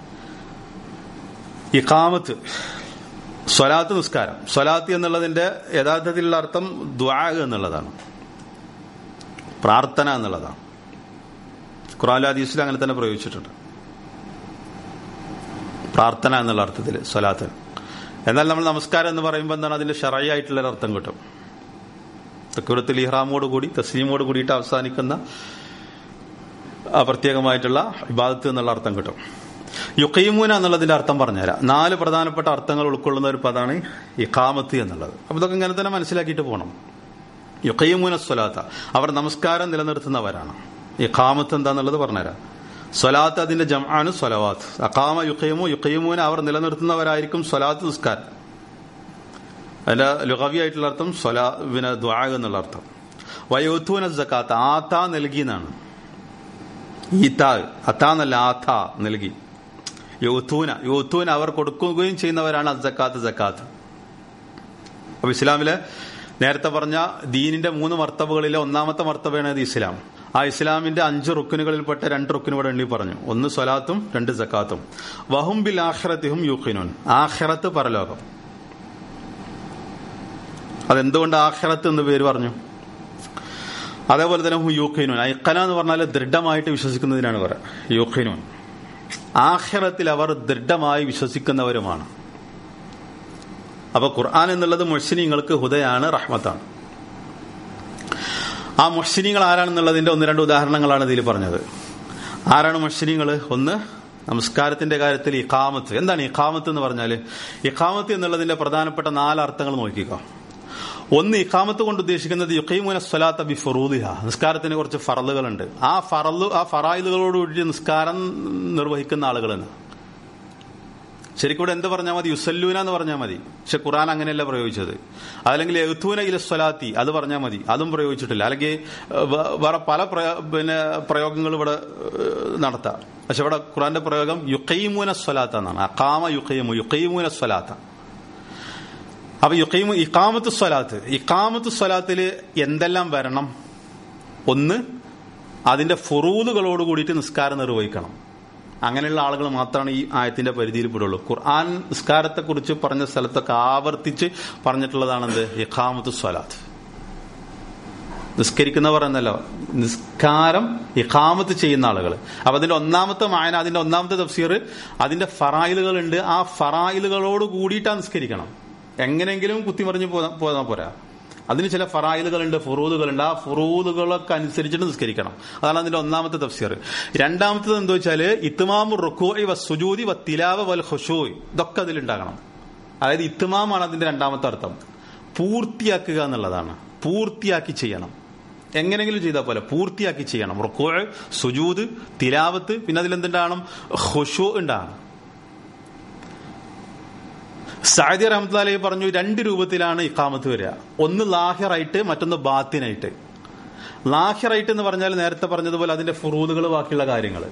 ഇഖാമത്ത് സ്വലാത്ത് നിസ്കാരം സ്വലാത്ത് എന്നുള്ളതിന്റെ യഥാർത്ഥത്തിലുള്ള അർത്ഥം ദ്വാ എന്നുള്ളതാണ് പ്രാർത്ഥന എന്നുള്ളതാണ് ഖുറാൻ ഹദീസിൽ അങ്ങനെ തന്നെ പ്രയോഗിച്ചിട്ടുണ്ട് പ്രാർത്ഥന എന്നുള്ള അർത്ഥത്തിൽ സ്വലാത്തിന് എന്നാൽ നമ്മൾ നമസ്കാരം എന്ന് പറയുമ്പോൾ എന്താണ് അതിന്റെ ഷറയായിട്ടുള്ള അർത്ഥം കിട്ടും തക്കുരത്തിൽ ഇഹ്റാമോട് കൂടി തസ്ലീമോട് കൂടിയിട്ട് അവസാനിക്കുന്ന പ്രത്യേകമായിട്ടുള്ള ഇബാദത്ത് എന്നുള്ള അർത്ഥം കിട്ടും യുക്കൈമൂന എന്നുള്ളതിന്റെ അർത്ഥം പറഞ്ഞുതരാം നാല് പ്രധാനപ്പെട്ട അർത്ഥങ്ങൾ ഉൾക്കൊള്ളുന്ന ഒരു പദമാണ് ഇഖാമത്ത് എന്നുള്ളത് അപ്പൊ ഇതൊക്കെ ഇങ്ങനെ തന്നെ മനസ്സിലാക്കിയിട്ട് പോകണം യുക്കൈമൂന സ്വലാത്ത അവർ നമസ്കാരം നിലനിർത്തുന്നവരാണ് ഇഖാമത്ത് എന്താന്നുള്ളത് പറഞ്ഞുതരാം സ്വലാത്ത് അതിന്റെ ജംആാണ് സ്വലവാത്ത് അക്കാമ യുക്കൈമു യുക്കൈമൂന അവർ നിലനിർത്തുന്നവരായിരിക്കും സ്വലാത്ത് നിസ്കാരം അതിന്റെ ലുഹവി ആയിട്ടുള്ള അർത്ഥം സ്വലാ പിന്നെ ദ്വാ എന്നുള്ള അർത്ഥം വയോത്തൂന ജക്കാത്ത് ആത്ത നൽകി എന്നാണ് ഈത്താ അത്താന്നല്ല ആത്ത നൽകി യോത്തൂന യോത്തൂന അവർ കൊടുക്കുകയും ചെയ്യുന്നവരാണ് അസക്കാത്ത് ജക്കാത്ത് അപ്പൊ ഇസ്ലാമിലെ നേരത്തെ പറഞ്ഞ ദീനിന്റെ മൂന്ന് മർത്തബകളിലെ ഒന്നാമത്തെ മർത്തബയാണ് ഇത് ഇസ്ലാം ആ ഇസ്ലാമിന്റെ അഞ്ച് റുക്കിനുകളിൽപ്പെട്ട രണ്ട് റുക്കിനുകൾ എണ്ണി പറഞ്ഞു ഒന്ന് സ്വലാത്തും രണ്ട് ജക്കാത്തും വഹും ബിൽ ആഖിറത്തിഹും യൂഖിനുൻ ആഖിറത്ത് പരലോകം അതെന്തുകൊണ്ട് ആഖിറത്ത് എന്ന് പേര് പറഞ്ഞു അതേപോലെ തന്നെ യൂഖിനുൻ ഐക്കന എന്ന് പറഞ്ഞാൽ ദൃഢമായിട്ട് വിശ്വസിക്കുന്നതിനാണ് പറയാം യൂഖിനുൻ ആഖിറത്തിൽ അവർ ദൃഢമായി വിശ്വസിക്കുന്നവരുമാണ് അപ്പൊ ഖുർആൻ എന്നുള്ളത് മുഹ്സിനിങ്ങൾക്ക് ഹുദയാണ് റഹ്മത്താണ് ആ മുഹ്സിനികൾ ആരാണെന്നുള്ളതിന്റെ ഒന്ന് രണ്ട് ഉദാഹരണങ്ങളാണ് ഇതിൽ പറഞ്ഞത് ആരാണ് മുഹ്സിനികൾ ഒന്ന് നമസ്കാരത്തിന്റെ കാര്യത്തിൽ ഇഖാമത്ത് എന്താണ് ഇഖാമത്ത് എന്ന് പറഞ്ഞാൽ ഇഖാമത്ത് എന്നുള്ളതിന്റെ പ്രധാനപ്പെട്ട നാല് അർത്ഥങ്ങൾ നോക്കിക്കോ ഒന്ന് ഇഖാമത്ത് കൊണ്ട് ഉദ്ദേശിക്കുന്നത് യുക്കൈമുന സ്വലാത്ത ബി ഫറൂദിഹ നിസ്കാരത്തിന് കുറച്ച് ഫറലുകളുണ്ട് ആ ഫറല് ആ ഫറായിലുകളോടുകൂടി നിസ്കാരം നിർവഹിക്കുന്ന ആളുകളാണ് ശരിക്കും ഇവിടെ എന്ത് പറഞ്ഞാൽ മതി യുസല്ലൂന എന്ന് പറഞ്ഞാൽ മതി പക്ഷെ ഖുറാൻ അങ്ങനെയല്ല പ്രയോഗിച്ചത് അതല്ലെങ്കിൽ എഴുത്തൂന ഇല സ്വലാത്തി അത് പറഞ്ഞാൽ മതി അതും പ്രയോഗിച്ചിട്ടില്ല അല്ലെങ്കിൽ വേറെ പല പിന്നെ പ്രയോഗങ്ങൾ ഇവിടെ നടത്താം പക്ഷെ ഇവിടെ ഖുറാന്റെ പ്രയോഗം യുക്കൈമൂന സ്വലാത്ത എന്നാണ് അക്കാമ യുക്കൈമു യുക്കൈമൂന സ്വലാത്ത അപ്പൊ യുക്കൈമു ഇക്കാമത്ത് സ്വലാത്ത് ഇക്കാമത്ത് സ്വലാത്തിൽ എന്തെല്ലാം വരണം ഒന്ന് അതിന്റെ ഫുറൂദുകളോട് കൂടിയിട്ട് നിസ്കാരം നിർവഹിക്കണം അങ്ങനെയുള്ള ആളുകൾ മാത്രമാണ് ഈ ആയത്തിന്റെ പരിധിയിൽ പെടുള്ളൂ ഖുർആൻ നിസ്കാരത്തെ കുറിച്ച് പറഞ്ഞ സ്ഥലത്തൊക്കെ ആവർത്തിച്ച് പറഞ്ഞിട്ടുള്ളതാണെന്ത് ഇഖാമത്ത് സ്വലാത്ത് നിസ്കരിക്കുന്നവർ എന്നല്ല നിസ്കാരം ഇഖാമത്ത് ചെയ്യുന്ന ആളുകൾ അപ്പൊ അതിന്റെ ഒന്നാമത്തെ മായന അതിന്റെ ഒന്നാമത്തെ തഫ്സീർ അതിന്റെ ഫറായിലുകൾ ഉണ്ട് ആ ഫറായിലുകളോട് കൂടിയിട്ടാ നിസ്കരിക്കണം എങ്ങനെയെങ്കിലും കുത്തിമറിഞ്ഞ് പോകാൻ പോരാ അതിന് ചില ഫറായിലുകളുണ്ട് ഫുറൂദുകളുണ്ട് ആ ഫുറൂദുകളൊക്കെ അനുസരിച്ചിട്ട് നിസ്കരിക്കണം അതാണ് അതിന്റെ ഒന്നാമത്തെ തഫ്സീർ രണ്ടാമത്തത് എന്താ വെച്ചാല് ഇത്തുമാമു റുക്കോയി വ സുജൂതി വ തിലാവ വൽ ഹുഷോയ് ഇതൊക്കെ അതിലുണ്ടാകണം അതായത് ഇത്തുമാമാണ് അതിന്റെ രണ്ടാമത്തെ അർത്ഥം പൂർത്തിയാക്കുക എന്നുള്ളതാണ് പൂർത്തിയാക്കി ചെയ്യണം എങ്ങനെങ്കിലും ചെയ്താൽ പോലെ പൂർത്തിയാക്കി ചെയ്യണം റുക്കോ സുജൂദ് തിലാവത്ത് പിന്നെ അതിലെന്തുണ്ടാകണം ഹുഷോ ഉണ്ടാകണം സാദി റഹ്മത്തുല്ലാഹി പറഞ്ഞു രണ്ട് രൂപത്തിലാണ് ഇക്കാമത്ത് വരിക ഒന്ന് ലാഹിറായിട്ട് മറ്റൊന്ന് ബാത്തിനായിട്ട് ലാഹിറായിട്ട് എന്ന് പറഞ്ഞാൽ നേരത്തെ പറഞ്ഞതുപോലെ അതിന്റെ ഫുറൂദുകൾ ബാക്കിയുള്ള കാര്യങ്ങൾ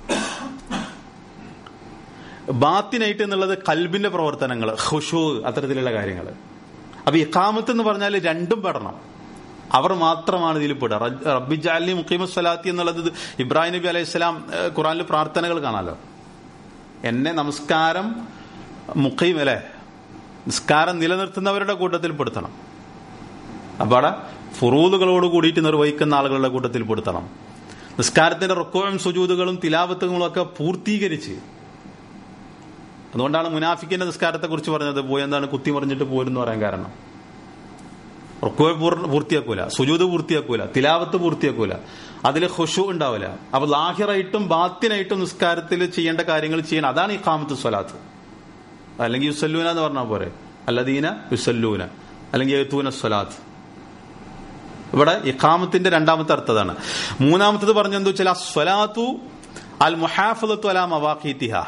ബാത്തിനായിട്ട് എന്നുള്ളത് കൽബിന്റെ പ്രവർത്തനങ്ങൾ ഹുഷു അത്തരത്തിലുള്ള കാര്യങ്ങൾ അപ്പൊ ഇക്കാമത്ത് എന്ന് പറഞ്ഞാൽ രണ്ടും പെടണം അവർ മാത്രമാണ് ഇതിൽ പെടുക റബ്ബി ജാലി മുഖീമ സ്വലാത്തി എന്നുള്ളത് ഇബ്രാഹിം നബി അലൈഹി സ്വലാം ഖുറാനിൽ പ്രാർത്ഥനകൾ കാണാലോ എന്നെ നമസ്കാരം മുഖീം അല്ലേ നിസ്കാരം നിലനിർത്തുന്നവരുടെ കൂട്ടത്തിൽ പെടുത്തണം അപ്പൊ അവിടെ ഫുറൂദുകളോട് കൂടിയിട്ട് നിർവഹിക്കുന്ന ആളുകളുടെ കൂട്ടത്തിൽ പെടുത്തണം നിസ്കാരത്തിന്റെ റൊക്കോയും സുജൂതുകളും തിലാവത്തുകളും ഒക്കെ പൂർത്തീകരിച്ച് അതുകൊണ്ടാണ് മുനാഫിക്കിന്റെ നിസ്കാരത്തെ കുറിച്ച് പറഞ്ഞത് പോയി എന്താണ് കുത്തിമറിഞ്ഞിട്ട് പോരെന്ന് പറയാൻ കാരണം റുക്കോ പൂർത്തിയാക്കൂല സുജൂത് പൂർത്തിയാക്കൂല തിലാവത്ത് പൂർത്തിയാക്കൂല അതിൽ ഹുഷു ഉണ്ടാവില്ല അപ്പൊ ലാഹിറായിട്ടും ബാത്തിനായിട്ടും നിസ്കാരത്തിൽ ചെയ്യേണ്ട കാര്യങ്ങൾ ചെയ്യണം അതാണ് ഈ കാമത്ത് സ്വലാത്ത് അല്ലെങ്കിൽ യുസല്ലൂന എന്ന് പറഞ്ഞാൽ പോരെ അല്ലദീന യുസല്ലൂന അല്ലെങ്കിൽ എഴുത്തൂന സ്വലാത്ത് ഇവിടെ ഇഖാമത്തിന്റെ രണ്ടാമത്തെ അർത്ഥതാണ് മൂന്നാമത്തത് പറഞ്ഞെന്താ വെച്ചാൽ ആ സ്വലാത്തു അൽ മുഹാഫലത്തു അലാ മവാഖീത്തിഹ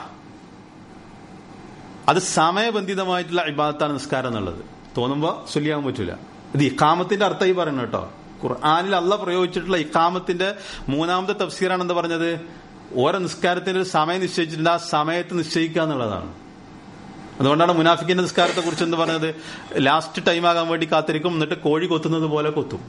അത് സമയബന്ധിതമായിട്ടുള്ള ഇബാദത്താണ് നിസ്കാരം എന്നുള്ളത് തോന്നുമ്പോ ചൊല്ലിയാൻ പറ്റൂല ഇത് ഇക്കാമത്തിന്റെ അർത്ഥം ഈ പറയുന്നത് കേട്ടോ ഖുർആാനിൽ അല്ല പ്രയോഗിച്ചിട്ടുള്ള ഇക്കാമത്തിന്റെ മൂന്നാമത്തെ തഫ്സീറാണ് എന്താ പറഞ്ഞത് ഓരോ നിസ്കാരത്തിന്റെ ഒരു സമയം നിശ്ചയിച്ചിട്ടുണ്ട് ആ സമയത്ത് നിശ്ചയിക്കുക എന്നുള്ളതാണ് അതുകൊണ്ടാണ് മുനാഫിക്കിന്റെ നിസ്കാരത്തെ കുറിച്ച് എന്ന് പറഞ്ഞത് ലാസ്റ്റ് ടൈം ആകാൻ വേണ്ടി കാത്തിരിക്കും എന്നിട്ട് കോഴി കൊത്തുന്നത് പോലെ കൊത്തും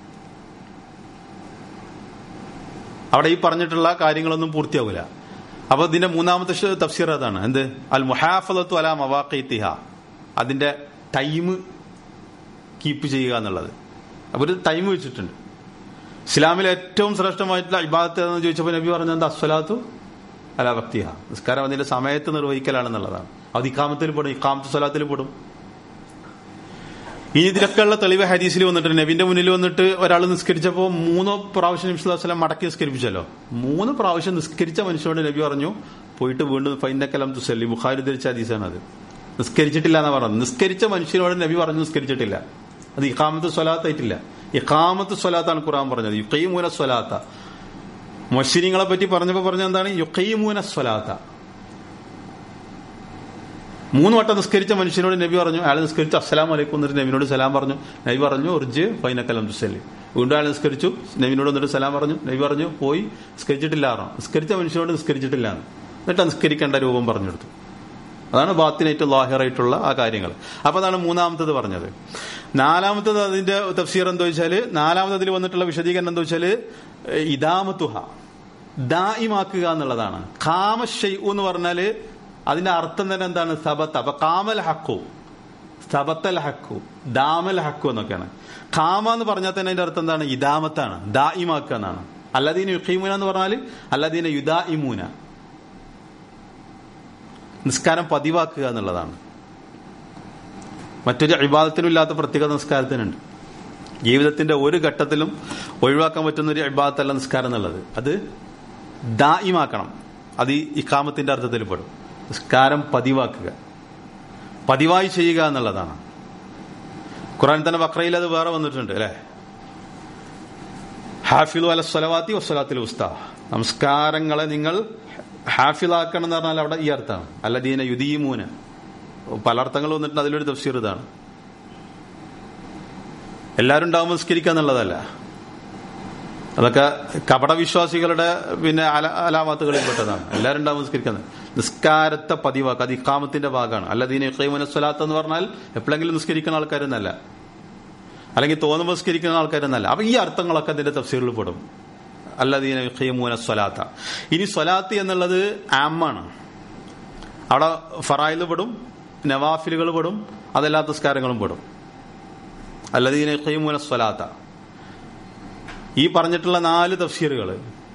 അവിടെ ഈ പറഞ്ഞിട്ടുള്ള കാര്യങ്ങളൊന്നും പൂർത്തിയാവില്ല അപ്പൊ ഇതിന്റെ മൂന്നാമത്തെ തഫ്സീർ അതാണ് എന്ത് അൽ മുഹാഫലത്തു അല മവാഖിത്തിഹ അതിന്റെ ടൈം കീപ്പ് ചെയ്യുക എന്നുള്ളത് അപ്പൊ ഒരു ടൈം വെച്ചിട്ടുണ്ട് ഇസ്ലാമിലെ ഏറ്റവും ശ്രേഷ്ഠമായിട്ടുള്ള ഇബാദത്ത് എന്ന് ചോദിച്ചപ്പോൾ നബി പറഞ്ഞത് അസ്വലാത്തു അല ഭക്തിഹ നിസ്കാരം അതിന്റെ സമയത്ത് നിർവഹിക്കലാണെന്നുള്ളതാണ് അത് ഇക്കാമത്തിൽ പെടും ഇക്കാമത്ത് സ്വലാത്തിൽ പെടും ഇനി ഇതിലൊക്കെയുള്ള തെളിവ് ഹദീസിൽ വന്നിട്ട് നബിന്റെ മുന്നിൽ വന്നിട്ട് ഒരാൾ നിസ്കരിച്ചപ്പോൾ മൂന്നോ പ്രാവശ്യം നിമിഷം മടക്കി നിസ്കരിപ്പിച്ചല്ലോ മൂന്ന് പ്രാവശ്യം നിസ്കരിച്ച മനുഷ്യനോട് നബി പറഞ്ഞു പോയിട്ട് വീണ്ടും ഫൈനക്കലം തുസല്ലി ബുഖാരി ധരിച്ച ഹദീസാണ് അത് നിസ്കരിച്ചിട്ടില്ല എന്നാ പറഞ്ഞത് നിസ്കരിച്ച മനുഷ്യനോട് നബി പറഞ്ഞു നിസ്കരിച്ചിട്ടില്ല അത് ഇക്കാമത്ത് സ്വലാത്തായിട്ടില്ല ഇക്കാമത്ത് സ്വലാത്താണ് ഖുറാൻ പറഞ്ഞത് യുക്കൈമൂന സ്വലാത്ത മൊശിനിങ്ങളെ പറ്റി പറഞ്ഞപ്പോ പറഞ്ഞ എന്താണ് യുക്കൈമൂന സ്വലാത്ത മൂന്ന് വട്ടം നിസ്കരിച്ച മനുഷ്യനോട് നബി പറഞ്ഞു അയാൾ നിസ്കരിച്ചു അസ്സലാം വലൈക്കും എന്നിട്ട് നബിനോട് സലാം പറഞ്ഞു നബി പറഞ്ഞു ഉർജ് ഫൈനക്കലം തുസല്ലി വീണ്ടും അയാൾ നിസ്കരിച്ചു നബിനോട് എന്നിട്ട് സലാം പറഞ്ഞു നബി പറഞ്ഞു പോയി നിസ്കരിച്ചിട്ടില്ല പറഞ്ഞു നിസ്കരിച്ച മനുഷ്യനോട് നിസ്കരിച്ചിട്ടില്ല എന്നിട്ട് നിസ്കരിക്കേണ്ട രൂപം പറഞ്ഞെടുത്തു അതാണ് ബാത്തിനായിട്ട് ലാഹിറായിട്ടുള്ള ആ കാര്യങ്ങൾ അപ്പൊ അതാണ് മൂന്നാമത്തത് പറഞ്ഞത് നാലാമത്തത് അതിന്റെ തഫ്സീർ എന്താ വെച്ചാല് നാലാമത്തതിൽ വന്നിട്ടുള്ള വിശദീകരണം എന്താ വെച്ചാല് ഇദാമത്തുഹ ദായിമാക്കുക എന്നുള്ളതാണ് കാമശൈ എന്ന് പറഞ്ഞാല് അതിന്റെ അർത്ഥം തന്നെ എന്താണ് സബത്ത് അപ്പൊ കാമൽ ഹക്കു സബത്തൽ ഹക്കു ദാമൽ ഹക്കു എന്നൊക്കെയാണ് കാമ എന്ന് പറഞ്ഞാൽ തന്നെ അതിന്റെ അർത്ഥം എന്താണ് ഇദാമത്താണ് ദായിമാക്കുക എന്നാണ് അല്ലാദീന യുഖീമൂന എന്ന് പറഞ്ഞാൽ അല്ലാദീന യുദാ ഇമൂന നിസ്കാരം പതിവാക്കുക എന്നുള്ളതാണ് മറ്റൊരു അഭിബാധത്തിനും ഇല്ലാത്ത പ്രത്യേക നിസ്കാരത്തിനുണ്ട് ജീവിതത്തിന്റെ ഒരു ഘട്ടത്തിലും ഒഴിവാക്കാൻ പറ്റുന്ന ഒരു അഭിബാധത്തല്ല നിസ്കാരം എന്നുള്ളത് അത് ദായിമാക്കണം അത് ഈ ഇക്കാമത്തിന്റെ അർത്ഥത്തിൽ പെടും നിസ്കാരം പതിവാക്കുക പതിവായി ചെയ്യുക എന്നുള്ളതാണ് ഖുറാൻ തന്നെ ബക്രയിൽ അത് വേറെ വന്നിട്ടുണ്ട് അല്ലെ ഹാഫിലു അല സ്വലവാത്തി വസ്വലാത്തിൽ ഉസ്ത നമസ്കാരങ്ങളെ നിങ്ങൾ ഹാഫിലാക്കണം എന്ന് പറഞ്ഞാൽ അവിടെ ഈ അർത്ഥമാണ് അല്ലദീന യുദീമൂന പല അർത്ഥങ്ങൾ വന്നിട്ടുണ്ട് അതിലൊരു തഫ്സീർ ഇതാണ് എല്ലാവരും ഉണ്ടാവും നമസ്കരിക്കുക എന്നുള്ളതല്ല അതൊക്കെ കപടവിശ്വാസികളുടെ പിന്നെ അല അലാമത്തുകളിൽ പെട്ടതാണ് എല്ലാവരും ഉണ്ടാവും നിസ്കരിക്കുന്നത് നിസ്കാരത്തെ പതിവാക്കുക അത് ഇക്കാമത്തിന്റെ ഭാഗമാണ് അല്ലദീന ഇഖീമുന സ്വലാത്ത് എന്ന് പറഞ്ഞാൽ എപ്പോഴെങ്കിലും നിസ്കരിക്കുന്ന ആൾക്കാരെന്നല്ല അല്ലെങ്കിൽ തോന്നുമ്പോൾ നിസ്കരിക്കുന്ന ആൾക്കാരെന്നല്ല അപ്പൊ ഈ അർത്ഥങ്ങളൊക്കെ അതിന്റെ തഫ്സീറിൽ പെടും അല്ലദീന ഇഖീമുന സ്വലാത്ത ഇനി സ്വലാത്ത് എന്നുള്ളത് ആമാണ് അവിടെ ഫറായിൽ പെടും നവാഫിലുകൾ പെടും അതല്ലാത്ത നിസ്കാരങ്ങളും പെടും അല്ലദീന ഇഖീമുന സ്വലാത്ത ഈ പറഞ്ഞിട്ടുള്ള നാല് തഫ്സീറുകൾ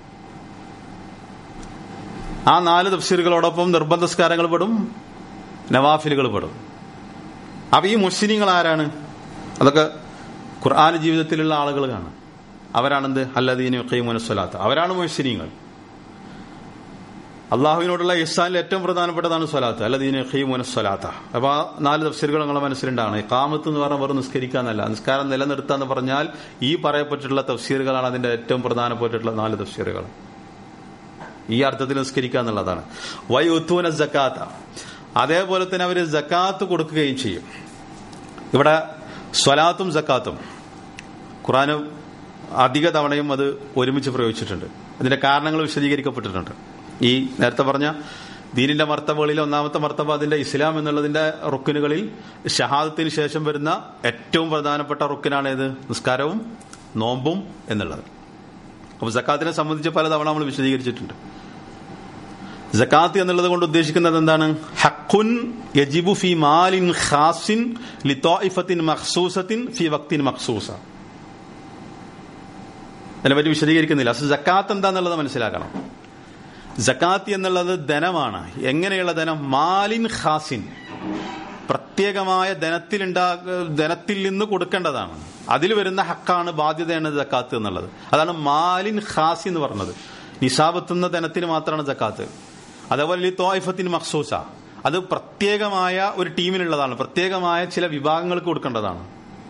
ആ നാല് തഫ്സീറുകളോടൊപ്പം നിർബന്ധസ്കാരങ്ങൾ പെടും നവാഫിലുകൾ പെടും അപ്പൊ ഈ മുസ്ലിങ്ങൾ ആരാണ് അതൊക്കെ ഖുർആൻ ജീവിതത്തിലുള്ള ആളുകൾ കാണും അവരാണെന്ത് അല്ലദീന ഖൈമുനസ്വലാത്ത അവരാണ് മുസ്ലിങ്ങൾ അള്ളാഹുവിനോടുള്ള ഇസ്ലാമിൽ ഏറ്റവും പ്രധാനപ്പെട്ടതാണ് സ്വലാത്ത് അല്ലദീന ഖൈമുനസ്വലാത്ത അപ്പൊ ആ നാല് തഫ്സീറുകൾ നിങ്ങളുടെ മനസ്സിലുണ്ടാണ് കാമത്ത് എന്ന് പറഞ്ഞാൽ വെറും നിസ്കരിക്കാന്നല്ല നിസ്കാരം നിലനിർത്തുക എന്ന് പറഞ്ഞാൽ ഈ പറയപ്പെട്ടിട്ടുള്ള തഫ്സീറുകളാണ് അതിന്റെ ഏറ്റവും പ്രധാനപ്പെട്ടിട്ടുള്ള നാല് തഫ്സീറുകൾ ഈ അർത്ഥത്തിൽ നിസ്കരിക്കുക എന്നുള്ളതാണ് വൈ ഉത്തൂന ജക്കാത്ത അതേപോലെ തന്നെ അവര് ജക്കാത്ത് കൊടുക്കുകയും ചെയ്യും ഇവിടെ സ്വലാത്തും ജക്കാത്തും ഖുറാന് അധിക തവണയും അത് ഒരുമിച്ച് പ്രയോഗിച്ചിട്ടുണ്ട് അതിന്റെ കാരണങ്ങൾ വിശദീകരിക്കപ്പെട്ടിട്ടുണ്ട് ഈ നേരത്തെ പറഞ്ഞ ദീനിന്റെ മർത്തബകളിൽ ഒന്നാമത്തെ മർത്തബ അതിന്റെ ഇസ്ലാം എന്നുള്ളതിന്റെ റുക്കിനുകളിൽ ഷഹാദത്തിന് ശേഷം വരുന്ന ഏറ്റവും പ്രധാനപ്പെട്ട റുക്കിനാണ് ഏത് നിസ്കാരവും നോമ്പും എന്നുള്ളത് അപ്പൊ ജക്കാത്തിനെ സംബന്ധിച്ച് പലതവണ നമ്മൾ വിശദീകരിച്ചിട്ടുണ്ട് ജക്കാത്ത് എന്നുള്ളത് കൊണ്ട് ഉദ്ദേശിക്കുന്നത് എന്താണ് ഹക്കുൻ യജിബു ഫി മാലിൻ ഖാസിൻ ലിത്തോഇഫത്തിൻ മഖ്സൂസത്തിൻ ഫി വക്തിൻ മഖ്സൂസ അതിനെപ്പറ്റി വിശദീകരിക്കുന്നില്ല അസൽ ജക്കാത്ത് എന്താന്നുള്ളത് മനസ്സിലാക്കണം ജക്കാത്ത് എന്നുള്ളത് ധനമാണ് എങ്ങനെയുള്ള ധനം മാലിൻ ഖാസിൻ പ്രത്യേകമായ ധനത്തിലുണ്ടാ ധനത്തിൽ നിന്ന് കൊടുക്കേണ്ടതാണ് അതിൽ വരുന്ന ഹക്കാണ് ബാധ്യതയാണ് ജക്കാത്ത് എന്നുള്ളത് അതാണ് മാലിൻ ഖാസി എന്ന് പറഞ്ഞത് നിസാബെത്തുന്ന ധനത്തിന് മാത്രമാണ് ജക്കാത്ത് അതേപോലെ ഈ തോയിഫത്തിന് മഖ്സൂസ അത് പ്രത്യേകമായ ഒരു ടീമിനുള്ളതാണ് പ്രത്യേകമായ ചില വിഭാഗങ്ങൾക്ക് കൊടുക്കേണ്ടതാണ്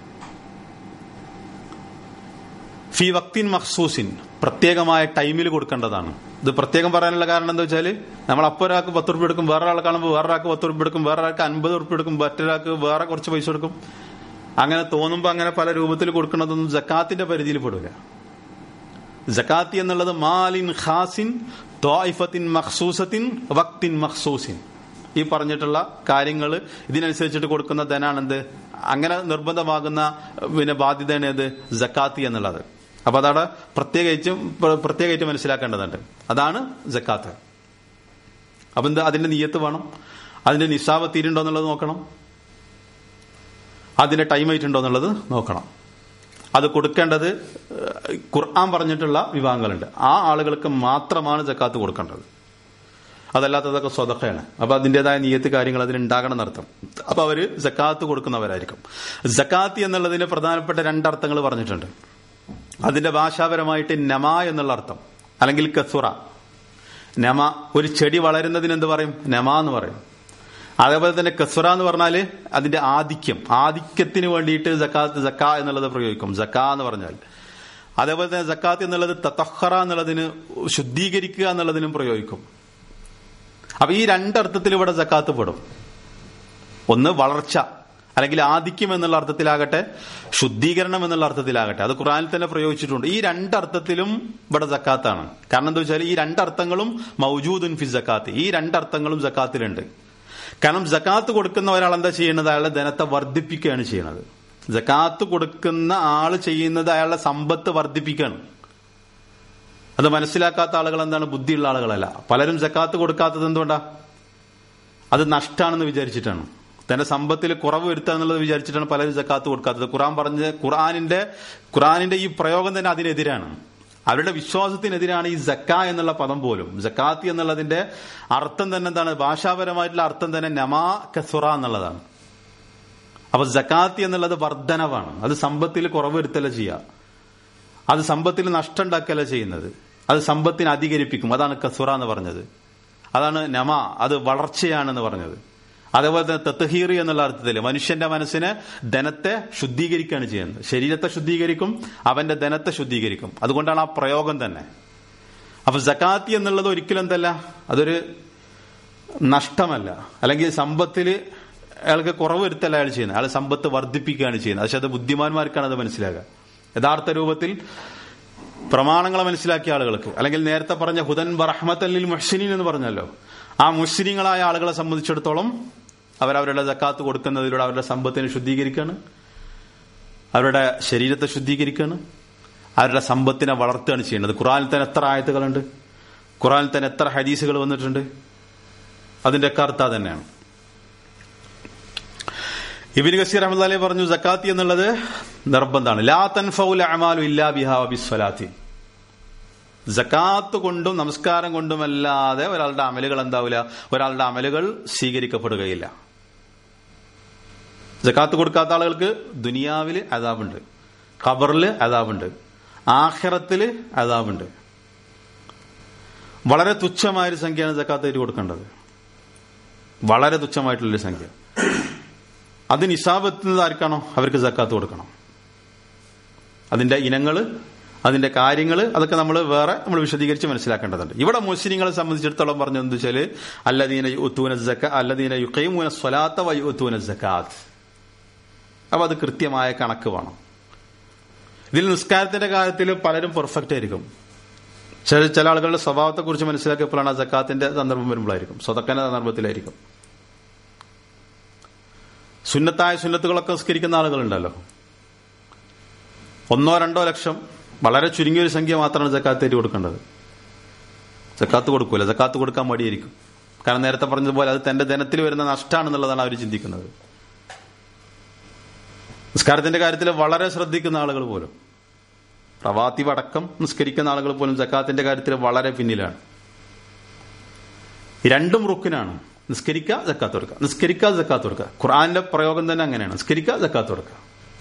ഫി വക്തിൻ മഖ്സൂസിൻ പ്രത്യേകമായ ടൈമിൽ കൊടുക്കേണ്ടതാണ് ഇത് പ്രത്യേകം പറയാനുള്ള കാരണം എന്താ വെച്ചാൽ നമ്മൾ അപ്പോൾ ഒരാൾക്ക് പത്ത് റുപ്യ എടുക്കും വേറെ ആളെ കാണുമ്പോൾ വേറെ ഒരാൾക്ക് പത്ത് റുപ്യ എടുക്കും വേറെ ഒരാൾക്ക് അൻപത് റുപ്യ എടുക്കും മറ്റൊരാൾക്ക് വേറെ കുറച്ച് പൈസ കൊടുക്കും അങ്ങനെ തോന്നുമ്പോൾ അങ്ങനെ പല രൂപത്തിൽ കൊടുക്കുന്നതൊന്നും ജക്കാത്തിന്റെ പരിധിയിൽ പെടില്ല ജക്കാത്തി എന്നുള്ളത് മാലിൻ ഖാസിൻ ത്വായിഫത്തിൻ മഖ്സൂസത്തിൻ വക്തിൻ മഖ്സൂസിൻ ഈ പറഞ്ഞിട്ടുള്ള കാര്യങ്ങൾ ഇതിനനുസരിച്ചിട്ട് കൊടുക്കുന്ന ധനാണെന്ത് അങ്ങനെ നിർബന്ധമാകുന്ന പിന്നെ ബാധ്യതയാണ് ഏത് ജക്കാത്തി എന്നുള്ളത് അപ്പൊ അതാണ് പ്രത്യേകിച്ചും പ്രത്യേകമായിട്ട് മനസ്സിലാക്കേണ്ടതുണ്ട് അതാണ് ജക്കാത്ത് അപ്പൊ എന്താ അതിന്റെ നീയത്ത് വേണം അതിന്റെ നിസാബ് തീരുണ്ടോ എന്നുള്ളത് നോക്കണം അതിന്റെ ടൈം ആയിട്ടുണ്ടോ എന്നുള്ളത് നോക്കണം അത് കൊടുക്കേണ്ടത് ഖുർആൻ പറഞ്ഞിട്ടുള്ള വിഭാഗങ്ങളുണ്ട് ആ ആളുകൾക്ക് മാത്രമാണ് ജക്കാത്ത് കൊടുക്കേണ്ടത് അതല്ലാത്തതൊക്കെ സ്വതക്കയാണ് അപ്പൊ അതിന്റേതായ നീയത്ത് കാര്യങ്ങൾ അതിനുണ്ടാകണം എന്നർത്ഥം അപ്പൊ അവര് ജക്കാത്ത് കൊടുക്കുന്നവരായിരിക്കും ജക്കാത്ത് എന്നുള്ളതിന് പ്രധാനപ്പെട്ട രണ്ടർത്ഥങ്ങൾ പറഞ്ഞിട്ടുണ്ട് അതിന്റെ ഭാഷാപരമായിട്ട് നമ എന്നുള്ള അർത്ഥം അല്ലെങ്കിൽ കസുറ നമ ഒരു ചെടി വളരുന്നതിന് എന്ത് പറയും നമ എന്ന് പറയും അതേപോലെ തന്നെ കസുറ എന്ന് പറഞ്ഞാല് അതിന്റെ ആധിക്യം ആധിക്യത്തിന് വേണ്ടിയിട്ട് ജക്കാത്ത് ജക്ക എന്നുള്ളത് പ്രയോഗിക്കും ജക്ക എന്ന് പറഞ്ഞാൽ അതേപോലെ തന്നെ ജക്കാത്ത് എന്നുള്ളത് തത്തഹറ എന്നുള്ളതിന് ശുദ്ധീകരിക്കുക എന്നുള്ളതിനും പ്രയോഗിക്കും അപ്പൊ ഈ രണ്ടർത്ഥത്തിൽ ഇവിടെ ജക്കാത്ത് പെടും ഒന്ന് വളർച്ച അല്ലെങ്കിൽ ആധിക്യം എന്നുള്ള അർത്ഥത്തിലാകട്ടെ ശുദ്ധീകരണം എന്നുള്ള അർത്ഥത്തിലാകട്ടെ അത് ഖുറാനിൽ തന്നെ പ്രയോഗിച്ചിട്ടുണ്ട് ഈ രണ്ടർത്ഥത്തിലും ഇവിടെ ജക്കാത്താണ് കാരണം എന്താ വെച്ചാൽ ഈ രണ്ടർത്ഥങ്ങളും മൗജൂദുൻ ഫി ജക്കാത്ത് ഈ രണ്ടർത്ഥങ്ങളും ജക്കാത്തിലുണ്ട് കാരണം ജക്കാത്ത് കൊടുക്കുന്ന ഒരാൾ എന്താ ചെയ്യുന്നത് അയാളുടെ ധനത്തെ വർദ്ധിപ്പിക്കുകയാണ് ചെയ്യുന്നത് ജക്കാത്ത് കൊടുക്കുന്ന ആള് ചെയ്യുന്നത് അയാളുടെ സമ്പത്ത് വർദ്ധിപ്പിക്കുകയാണ് അത് മനസ്സിലാക്കാത്ത ആളുകൾ എന്താണ് ബുദ്ധിയുള്ള ആളുകളല്ല പലരും ജക്കാത്ത് കൊടുക്കാത്തത് എന്തുകൊണ്ടാ അത് നഷ്ടാണെന്ന് വിചാരിച്ചിട്ടാണ് തന്റെ സമ്പത്തിൽ കുറവ് വരുത്തുക എന്നുള്ളത് വിചാരിച്ചിട്ടാണ് പലരും ജക്കാത്ത് കൊടുക്കാത്തത് ഖുറാൻ പറഞ്ഞ ഖുറാനിന്റെ ഖുറാനിന്റെ ഈ പ്രയോഗം തന്നെ അതിനെതിരാണ് അവരുടെ വിശ്വാസത്തിനെതിരാണ് ഈ ജക്ക എന്നുള്ള പദം പോലും ജക്കാത്ത് എന്നുള്ളതിന്റെ അർത്ഥം തന്നെ എന്താണ് ഭാഷാപരമായിട്ടുള്ള അർത്ഥം തന്നെ നമാ കസുറ എന്നുള്ളതാണ് അപ്പൊ ജക്കാത്ത് എന്നുള്ളത് വർധനവാണ് അത് സമ്പത്തിൽ കുറവ് വരുത്തല്ല ചെയ്യുക അത് സമ്പത്തിൽ നഷ്ടം ഉണ്ടാക്കല്ല ചെയ്യുന്നത് അത് സമ്പത്തിനെ അധികരിപ്പിക്കും അതാണ് കസുറ എന്ന് പറഞ്ഞത് അതാണ് നമ അത് വളർച്ചയാണെന്ന് പറഞ്ഞത് അതേപോലെ തന്നെ തത്തഹീറി എന്നുള്ള അർത്ഥത്തിൽ മനുഷ്യന്റെ മനസ്സിനെ ധനത്തെ ശുദ്ധീകരിക്കുകയാണ് ചെയ്യുന്നത് ശരീരത്തെ ശുദ്ധീകരിക്കും അവന്റെ ധനത്തെ ശുദ്ധീകരിക്കും അതുകൊണ്ടാണ് ആ പ്രയോഗം തന്നെ അപ്പൊ ജക്കാത്തി എന്നുള്ളത് ഒരിക്കലും എന്തല്ല അതൊരു നഷ്ടമല്ല അല്ലെങ്കിൽ സമ്പത്തിൽ അയാൾക്ക് കുറവ് വരുത്തല്ല അയാൾ ചെയ്യുന്നത് അയാൾ സമ്പത്ത് വർദ്ധിപ്പിക്കുകയാണ് ചെയ്യുന്നത് പക്ഷെ അത് ബുദ്ധിമാന്മാർക്കാണ് അത് മനസ്സിലാകുക യഥാർത്ഥ രൂപത്തിൽ പ്രമാണങ്ങളെ മനസ്സിലാക്കിയ ആളുകൾക്ക് അല്ലെങ്കിൽ നേരത്തെ പറഞ്ഞ ഹുദൻ ബറഹ്മത്തല്ലിൽ മുഹ്സിനീൻ എന്ന് പറഞ്ഞല്ലോ ആ മുസ്ലിങ്ങളായ ആളുകളെ സംബന്ധിച്ചിടത്തോളം അവരവരുടെ ജക്കാത്ത് കൊടുക്കുന്നതിലൂടെ അവരുടെ സമ്പത്തിനെ ശുദ്ധീകരിക്കുകയാണ് അവരുടെ ശരീരത്തെ ശുദ്ധീകരിക്കുകയാണ് അവരുടെ സമ്പത്തിനെ വളർത്തുകയാണ് ചെയ്യുന്നത് ഖുറാനിൽ തന്നെ എത്ര ആയത്തുകളുണ്ട് ഖുറാനിൽ തന്നെ എത്ര ഹദീസുകൾ വന്നിട്ടുണ്ട് അതിന്റെ ഒക്കെ അർത്ഥം തന്നെയാണ് ഇബിൻ ഗസീർ അഹമ്മദ് പറഞ്ഞു ജക്കാത്തി എന്നുള്ളത് നിർബന്ധമാണ് ലാ തൻഫൗൽ അമാലു ഇല്ലാ ബിഹാ ബിസ്വലാത്തി ജക്കാത്ത് കൊണ്ടും നമസ്കാരം കൊണ്ടുമല്ലാതെ ഒരാളുടെ അമലുകൾ എന്താവില്ല ഒരാളുടെ അമലുകൾ സ്വീകരിക്കപ്പെടുകയില്ല ജക്കാത്ത് കൊടുക്കാത്ത ആളുകൾക്ക് ദുനിയാവില് അതാബുണ്ട് ഖബറില് അതാബുണ്ട് ആഖിറത്തില് അതാബുണ്ട് വളരെ തുച്ഛമായൊരു സംഖ്യയാണ് ജക്കാത്ത് ആയിട്ട് കൊടുക്കേണ്ടത് വളരെ തുച്ഛമായിട്ടുള്ളൊരു സംഖ്യ അത് നിസാബ് എത്തുന്നത് ആർക്കാണോ അവർക്ക് ജക്കാത്ത് കൊടുക്കണം അതിന്റെ ഇനങ്ങള് അതിന്റെ കാര്യങ്ങൾ അതൊക്കെ നമ്മൾ വേറെ നമ്മൾ വിശദീകരിച്ച് മനസ്സിലാക്കേണ്ടതുണ്ട് ഇവിടെ മുസ്ലിങ്ങളെ സംബന്ധിച്ചിടത്തോളം പറഞ്ഞു എന്താ വെച്ചാല് അല്ലദീന യുത്തൂന ജക്ക അല്ലദീന യുക്കൈമൂന സ്വലാത്ത വയുത്തൂന ജക്കാത്ത് അപ്പൊ അത് കൃത്യമായ കണക്ക് വേണം ഇതിൽ നിസ്കാരത്തിന്റെ കാര്യത്തിൽ പലരും പെർഫെക്റ്റ് ആയിരിക്കും ചില ചില ആളുകളുടെ സ്വഭാവത്തെ കുറിച്ച് മനസ്സിലാക്കിയപ്പോഴാണ് ആ ജക്കാത്തിന്റെ സന്ദർഭം വരുമ്പോഴായിരിക്കും സ്വതക്കന്റെ സന്ദർഭത്തിലായിരിക്കും സുന്നത്തായ സുന്നത്തുകളൊക്കെ നിസ്കരിക്കുന്ന ആളുകളുണ്ടല്ലോ ഒന്നോ രണ്ടോ ലക്ഷം വളരെ ചുരുങ്ങിയ ഒരു സംഖ്യ മാത്രമാണ് ജക്കാത്തേറ്റ് കൊടുക്കേണ്ടത് ജക്കാത്ത് കൊടുക്കൂല ജക്കാത്ത് കൊടുക്കാൻ മടിയായിരിക്കും കാരണം നേരത്തെ പറഞ്ഞതുപോലെ അത് തന്റെ ധനത്തിൽ വരുന്ന നഷ്ടമാണെന്നുള്ളതാണ് അവർ ചിന്തിക്കുന്നത് നിസ്കാരത്തിന്റെ കാര്യത്തിൽ വളരെ ശ്രദ്ധിക്കുന്ന ആളുകൾ പോലും പ്രവാത്തിവ് അടക്കം നിസ്കരിക്കുന്ന ആളുകൾ പോലും ജക്കാത്തിന്റെ കാര്യത്തിൽ വളരെ പിന്നിലാണ് ഈ രണ്ടും റുക്കിനാണ് നിസ്കരിക്കുക ജക്കാത്ത് കൊടുക്കുക നിസ്കരിക്കുക ജക്കാത്ത് കൊടുക്കുക ഖുർആാനിന്റെ പ്രയോഗം തന്നെ അങ്ങനെയാണ് നിസ്കരിക്കുക ജക്കാത്ത് കൊടുക്കുക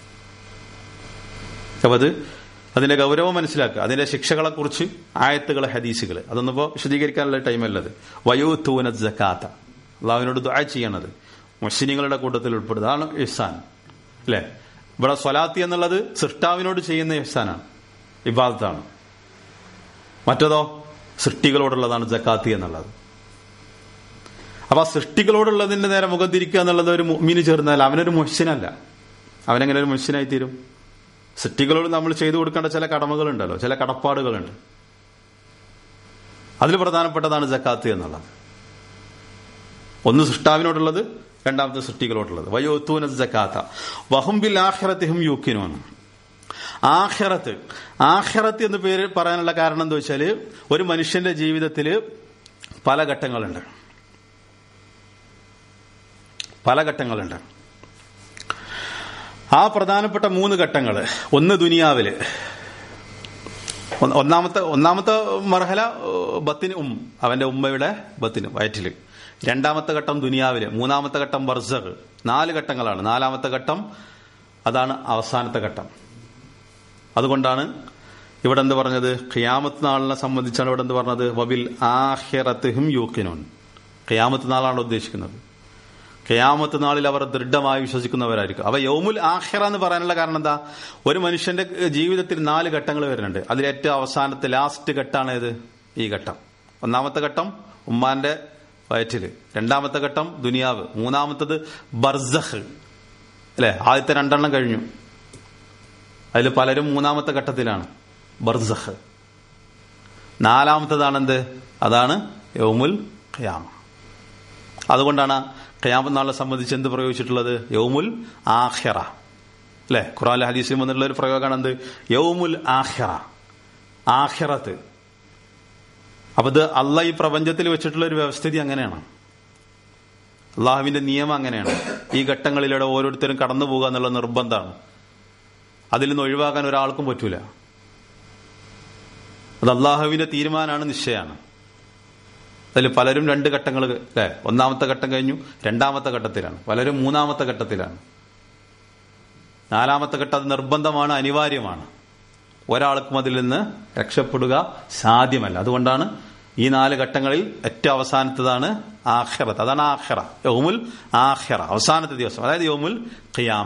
അപ്പൊ അത് അതിന്റെ ഗൗരവം മനസ്സിലാക്കുക അതിന്റെ ശിക്ഷകളെ കുറിച്ച് ആയത്തുകൾ ഹദീസുകൾ അതൊന്നും ഇപ്പോൾ വിശദീകരിക്കാനുള്ള ടൈമല്ലത് വയോത്തൂന ജക്കാത്ത അള്ളാഹുവിനോട് ദുആ ചെയ്യണത് മുസ്ലിങ്ങളുടെ കൂട്ടത്തിൽ ഉൾപ്പെടുന്നത് അതാണ് ഇഹ്സാൻ അല്ലെ ഇവിടെ സ്വലാത്തി എന്നുള്ളത് സൃഷ്ടാവിനോട് ചെയ്യുന്ന ഇഹ്സാനാണ് ഇബാദത്താണ് മറ്റതോ സൃഷ്ടികളോടുള്ളതാണ് ജക്കാത്തി എന്നുള്ളത് അപ്പൊ ആ സൃഷ്ടികളോടുള്ളതിന്റെ നേരെ മുഖം തിരിക്കുക എന്നുള്ളത് ഒരു മുഅ്മിന് ചേർന്നാൽ അവനൊരു മുഹ്സിനല്ല അവനെങ്ങനെ ഒരു മുഹ്സിനായി തീരും സൃഷ്ടികളോട് നമ്മൾ ചെയ്തു കൊടുക്കേണ്ട ചില കടമകളുണ്ടല്ലോ ചില കടപ്പാടുകളുണ്ട് അതിൽ പ്രധാനപ്പെട്ടതാണ് ജക്കാത്ത് എന്നുള്ളത് ഒന്ന് സൃഷ്ടാവിനോടുള്ളത് രണ്ടാമത്തെ സൃഷ്ടികളോടുള്ളത് വയോത്തൂന ജക്കാത്ത വഹുംബിൽ ആഖിറത്തിഹും യൂക്കിനോന്ന് ആഖിറത്ത് ആഖിറത്ത് എന്ന് പേര് പറയാനുള്ള കാരണം എന്താ വെച്ചാൽ ഒരു മനുഷ്യന്റെ ജീവിതത്തിൽ പല ഘട്ടങ്ങളുണ്ട് പല ഘട്ടങ്ങളുണ്ട് ആ പ്രധാനപ്പെട്ട മൂന്ന് ഘട്ടങ്ങൾ ഒന്ന് ദുനിയാവില് ഒന്നാമത്തെ ഒന്നാമത്തെ മർഹല ബത്തിന് ഉം അവന്റെ ഉമ്മയുടെ ബത്തിന് വയറ്റില് രണ്ടാമത്തെ ഘട്ടം ദുനിയാവില് മൂന്നാമത്തെ ഘട്ടം ബർസർ നാല് ഘട്ടങ്ങളാണ് നാലാമത്തെ ഘട്ടം അതാണ് അവസാനത്തെ ഘട്ടം അതുകൊണ്ടാണ് ഇവിടെ എന്ത് പറഞ്ഞത് ഖിയാമത്ത് നാളിനെ സംബന്ധിച്ചാണ് ഇവിടെ എന്ത് പറഞ്ഞത് വബിൽ ആഹിറത്തിഹും യൂക്കിനോൻ ഖിയാമത്ത് നാളാണ് ഉദ്ദേശിക്കുന്നത് ഖിയാമത്ത് നാളിൽ അവർ ദൃഢമായി വിശ്വസിക്കുന്നവരായിരിക്കും അവ യൗമുൽ ആഹിറ എന്ന് പറയാനുള്ള കാരണം എന്താ ഒരു മനുഷ്യന്റെ ജീവിതത്തിൽ നാല് ഘട്ടങ്ങൾ വരുന്നുണ്ട് അതിൽ ഏറ്റവും അവസാനത്തെ ലാസ്റ്റ് ഘട്ടമാണ് ഏത് ഈ ഘട്ടം ഒന്നാമത്തെ ഘട്ടം ഉമ്മാന്റെ വയറ്റില് രണ്ടാമത്തെ ഘട്ടം ദുനിയാവ് മൂന്നാമത്തത് ബർസഹ് അല്ലെ ആദ്യത്തെ രണ്ടെണ്ണം കഴിഞ്ഞു അതിൽ പലരും മൂന്നാമത്തെ ഘട്ടത്തിലാണ് ബർസഹ് നാലാമത്തതാണ് എന്ത് അതാണ് യൗമുൽ ഖയാമ അതുകൊണ്ടാണ് ഖയാമത്ത് നാളെ സംബന്ധിച്ച് എന്ത് പ്രയോഗിച്ചിട്ടുള്ളത് യൗമുൽ ആഖിറ അല്ലെ ഖുറാൻ ഹദീസിൽ വന്നിട്ടുള്ള ഒരു പ്രയോഗമാണ് എന്ത് യൗമുൽ ആഖിറ ആഖിറത്ത് അപ്പൊ ഇത് അല്ല ഈ പ്രപഞ്ചത്തിൽ വെച്ചിട്ടുള്ള ഒരു വ്യവസ്ഥിതി അങ്ങനെയാണ് അള്ളാഹുവിന്റെ നിയമം അങ്ങനെയാണ് ഈ ഘട്ടങ്ങളിലൂടെ ഓരോരുത്തരും കടന്നു പോകുക എന്നുള്ള നിർബന്ധമാണ് അതിൽ നിന്ന് ഒഴിവാക്കാൻ ഒരാൾക്കും പറ്റൂല അത് അള്ളാഹുവിന്റെ തീരുമാനമാണ് നിശ്ചയമാണ് അതിൽ പലരും രണ്ട് ഘട്ടങ്ങൾ അല്ലെ ഒന്നാമത്തെ ഘട്ടം കഴിഞ്ഞു രണ്ടാമത്തെ ഘട്ടത്തിലാണ് പലരും മൂന്നാമത്തെ ഘട്ടത്തിലാണ് നാലാമത്തെ ഘട്ടം അത് നിർബന്ധമാണ് അനിവാര്യമാണ് ഒരാൾക്കും അതിൽ നിന്ന് രക്ഷപ്പെടുക സാധ്യമല്ല അതുകൊണ്ടാണ് ഈ നാല് ഘട്ടങ്ങളിൽ ഏറ്റവും അവസാനത്തതാണ് ആഖിറത്ത് അതാണ് ആഖിറ യോമുൽ ആഖിറ അവസാനത്തെ ദിവസം അതായത് യോമുൽ ഖിയാമ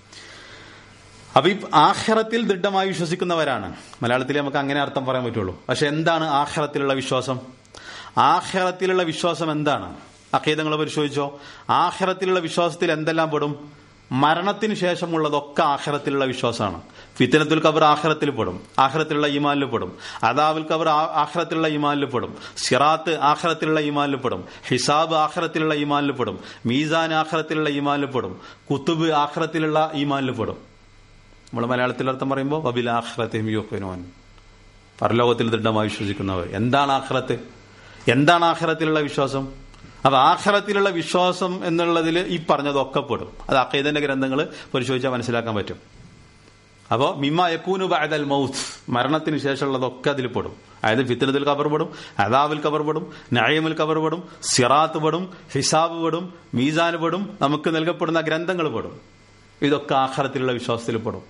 അപ്പൊ ഈ ആഖിറത്തിൽ ദൃഢമായി വിശ്വസിക്കുന്നവരാണ് മലയാളത്തിൽ നമുക്ക് അങ്ങനെ അർത്ഥം പറയാൻ പറ്റുള്ളൂ പക്ഷെ എന്താണ് ആഖിറത്തിലുള്ള വിശ്വാസം ആഖിറത്തിലുള്ള വിശ്വാസം എന്താണ് അഖീദങ്ങൾ പരിശോധിച്ചോ ആഖിറത്തിലുള്ള വിശ്വാസത്തിൽ എന്തെല്ലാം പെടും മരണത്തിന് ശേഷമുള്ളതൊക്കെ ആഖിറത്തിലുള്ള വിശ്വാസമാണ് ഫിത്തനത്തുൽ കബർ ആഖിറത്തിൽ പെടും ആഖിറത്തിലുള്ള ഈമാനിൽ പെടും അദാവുൽ കബർ ആഖിറത്തിലുള്ള ഈമാനിൽ പെടും സിറാത്ത് ആഖിറത്തിലുള്ള ഈമാനിൽ പെടും ഹിസാബ് ആഖിറത്തിലുള്ള ഈമാനിൽ പെടും മീസാൻ ആഖിറത്തിലുള്ള ഈമാനിൽ പെടും കുത്തുബ് ആഖിറത്തിലുള്ള ഈമാനിൽ പെടും നമ്മൾ മലയാളത്തിൽ അർത്ഥം പറയുമ്പോൾ വബിൽ ആഖിറത്തിഹിം യൂഖിനൂൻ പരലോകത്തിൽ ദൃഢമായി വിശ്വസിക്കുന്നവർ എന്താണ് ആഖിറത്ത് എന്താണ് ആഖിറത്തിലുള്ള വിശ്വാസം അപ്പൊ ആഖിറത്തിലുള്ള വിശ്വാസം എന്നുള്ളതിൽ ഈ പറഞ്ഞതൊക്കെ പെടും അത് അഖീദന്റെ ഗ്രന്ഥങ്ങൾ പരിശോധിച്ചാൽ മനസ്സിലാക്കാൻ പറ്റും അപ്പോ മിമ്മ യക്കൂനു ബഅദൽ മൗത്ത് മരണത്തിന് ശേഷമുള്ളതൊക്കെ അതിൽ പെടും അതായത് ഫിത്തനത്തിൽ കബർ പെടും അദാവിൽ കബർ പെടും നഴയമുൽ കബർ പെടും സിറാത്ത് പെടും ഹിസാബ് പെടും മീസാൻ പെടും നമുക്ക് നൽകപ്പെടുന്ന ഗ്രന്ഥങ്ങൾ പെടും ഇതൊക്കെ ആഖിറത്തിലുള്ള വിശ്വാസത്തിൽ പെടും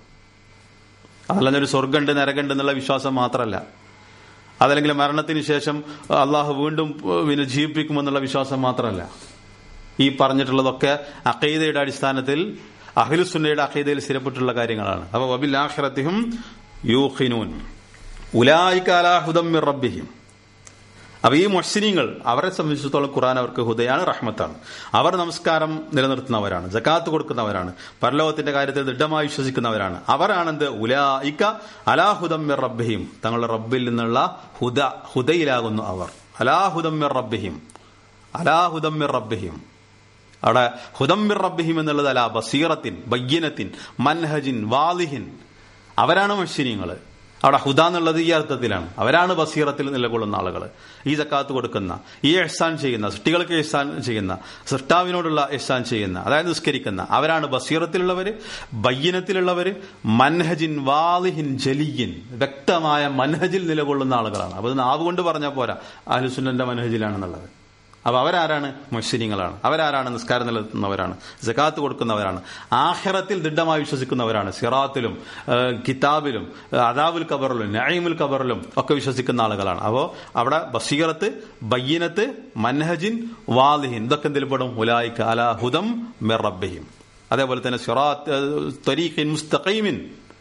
അതല്ല ഒരു സ്വർഗമുണ്ട് നരകമുണ്ട് എന്നുള്ള വിശ്വാസം മാത്രമല്ല അതല്ലെങ്കിൽ മരണത്തിന് ശേഷം അള്ളാഹു വീണ്ടും പിന്നെ ജീവിപ്പിക്കുമെന്നുള്ള വിശ്വാസം മാത്രമല്ല ഈ പറഞ്ഞിട്ടുള്ളതൊക്കെ അഖീദയുടെ അടിസ്ഥാനത്തിൽ അഖിലുസുന്നയുടെ അഖീദയിൽ സ്ഥിരപ്പെട്ടുള്ള കാര്യങ്ങളാണ് അപ്പൊ വബിൽ ആഖിറത്തിഹും യൂഖിനൂൻ ഉലായിക്കാലാഹുദം മിർ റബ്ബിഹിം അപ്പൊ ഈ മൊഹ്സിനിങ്ങൾ അവരെ സംബന്ധിച്ചിടത്തോളം ഖുറാൻ അവർക്ക് ഹുദയാണ് റഹ്മത്താണ് അവർ നമസ്കാരം നിലനിർത്തുന്നവരാണ് ജക്കാത്ത് കൊടുക്കുന്നവരാണ് പരലോകത്തിന്റെ കാര്യത്തിൽ ദൃഢമായി വിശ്വസിക്കുന്നവരാണ് അവരാണെന്ത് ഉലായിക്ക അലാഹുദം മിർ റബ്ബിഹിം തങ്ങളുടെ റബ്ബിൽ നിന്നുള്ള ഹുദ ഹുദയിലാകുന്നു അവർ അലാഹുദം മിർ റബ്ബിഹിം അലാഹുദം മിർ റബ്ബിഹിം അവിടെ ഹുദമ്മിർ റബ്ബിഹിം എന്നുള്ളത് അല ബസീറത്തിൻ ബയ്യനത്തിൻ മൻഹജിൻ വാലിഹിൻ അവരാണ് മനുഷ്യനിങ്ങൾ അവിടെ ഹുദ എന്നുള്ളത് ഈ അർത്ഥത്തിലാണ് അവരാണ് ബസീറത്തിൽ നിലകൊള്ളുന്ന ആളുകൾ ഈ ജക്കാത്ത് കൊടുക്കുന്ന ഈ എഹ്സാൻ ചെയ്യുന്ന സൃഷ്ടികൾക്ക് എഹ്സാൻ ചെയ്യുന്ന സൃഷ്ടാവിനോടുള്ള എഹ്സാൻ ചെയ്യുന്ന അതായത് നിസ്കരിക്കുന്ന അവരാണ് ബസീറത്തിലുള്ളവര് ബയ്യനത്തിലുള്ളവര് മൻഹജിൻ വാലിഹിൻ ജലിയിൻ വ്യക്തമായ മൻഹജിൽ നിലകൊള്ളുന്ന ആളുകളാണ് അപ്പൊ നാവ് കൊണ്ട് പറഞ്ഞാൽ പോരാ അഹ്ലുസുന്നന്റെ മൻഹജിലാണെന്നുള്ളത് അപ്പൊ അവരാരാണ് മുസ്ലിങ്ങളാണ് അവരാരാണ് നിസ്കാരം നിലനിർത്തുന്നവരാണ് ജക്കാത്ത് കൊടുക്കുന്നവരാണ് ആഹിറത്തിൽ ദൃഢമായി വിശ്വസിക്കുന്നവരാണ് സിറാത്തിലും കിതാബിലും അദാബുൽ കബറിലും നഈമുൽ കബറിലും ഒക്കെ വിശ്വസിക്കുന്ന ആളുകളാണ് അപ്പോ അവിടെ ബസീറത്ത് ബയ്യനത്ത് മൻഹജിൻ വാലിഹിൻ ഇതൊക്കെ എന്തിൽ പെടും ഉലായിക്ക് അല ഹുദം മിറബിഹിം അതേപോലെ തന്നെ സിറാത്ത് ത്വരീഖിൻ മുസ്തഖീമിൻ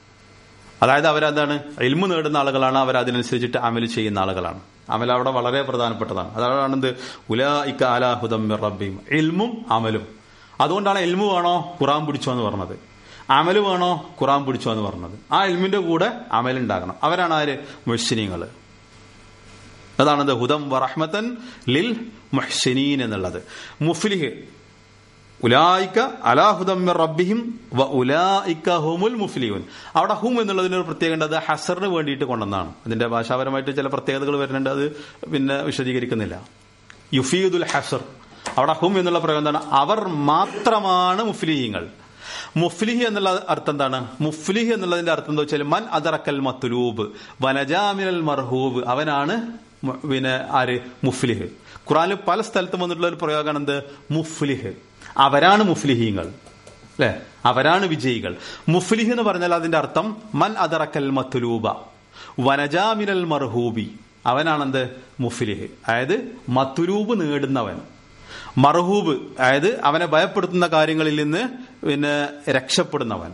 അതായത് അവരെന്താണ് ഇൽമു നേടുന്ന ആളുകളാണ് അവർ അതിനനുസരിച്ചിട്ട് അമൽ ചെയ്യുന്ന ആളുകളാണ് അമൽ അവിടെ വളരെ പ്രധാനപ്പെട്ടതാണ് അതാണ് എന്ത് ഉലായിക്ക അലാഹുദം റബ്ബിയും ഇൽമും അമലും അതുകൊണ്ടാണ് ഇൽമു വേണോ ഖുറാൻ പിടിച്ചോ എന്ന് പറഞ്ഞത് അമല് വേണോ ഖുറാൻ പിടിച്ചോ എന്ന് പറഞ്ഞത് ആ ഇൽമിന്റെ കൂടെ അമലുണ്ടാകണം അവരാണ് ആര് മുഹ്സിനീങ്ങൾ അതാണെന്ത് ഹുദം വറഹ്മത്തൻ ലിൽ മുഹ്സിനീൻ എന്നുള്ളത് മുഫ്ലിഹ് ഉലായിക്ക അലാഹുദം റബ്ബിഹിം വ ഉലായിക്ക ഹുമുൽ മുഫ്ലിയൂൻ അവിടെ ഹും എന്നുള്ളതിന് ഒരു പ്രത്യേകത അത് ഹസറിന് വേണ്ടിയിട്ട് കൊണ്ടുവന്നാണ് അതിന്റെ ഭാഷാപരമായിട്ട് ചില പ്രത്യേകതകൾ വരുന്നുണ്ട് അത് പിന്നെ വിശദീകരിക്കുന്നില്ല യുഫീദുൽ ഹസർ അവിടെ ഹും എന്നുള്ള പ്രയോഗം എന്താണ് അവർ മാത്രമാണ് മുഫ്ലിഹീങ്ങൾ മുഫ്ലിഹി എന്നുള്ള അർത്ഥം എന്താണ് മുഫ്ലിഹി എന്നുള്ളതിന്റെ അർത്ഥം എന്താ വെച്ചാൽ മൻ അതറക്കൽ മത്തുലൂബ് വനജാമിനൽ മർഹൂബ് അവനാണ് പിന്നെ ആര് മുഫ്ലിഹ് ഖുറാനിൽ പല സ്ഥലത്തും വന്നിട്ടുള്ള ഒരു പ്രയോഗമാണ് എന്ത് മുഫ്ലിഹ് അവരാണ് മുഫ്ലിഹീങ്ങൾ അല്ലെ അവരാണ് വിജയികൾ മുഫ്ലിഹ് എന്ന് പറഞ്ഞാൽ അതിന്റെ അർത്ഥം മൻ അതറക്കൽ മത്തുലൂബ വനജാമിനൽ മർഹൂബി അവനാണെന്ത് മുഫ്ലിഹ് അതായത് മത്തുലൂബ് നേടുന്നവൻ മർഹൂബ് അതായത് അവനെ ഭയപ്പെടുത്തുന്ന കാര്യങ്ങളിൽ നിന്ന് പിന്നെ രക്ഷപ്പെടുന്നവൻ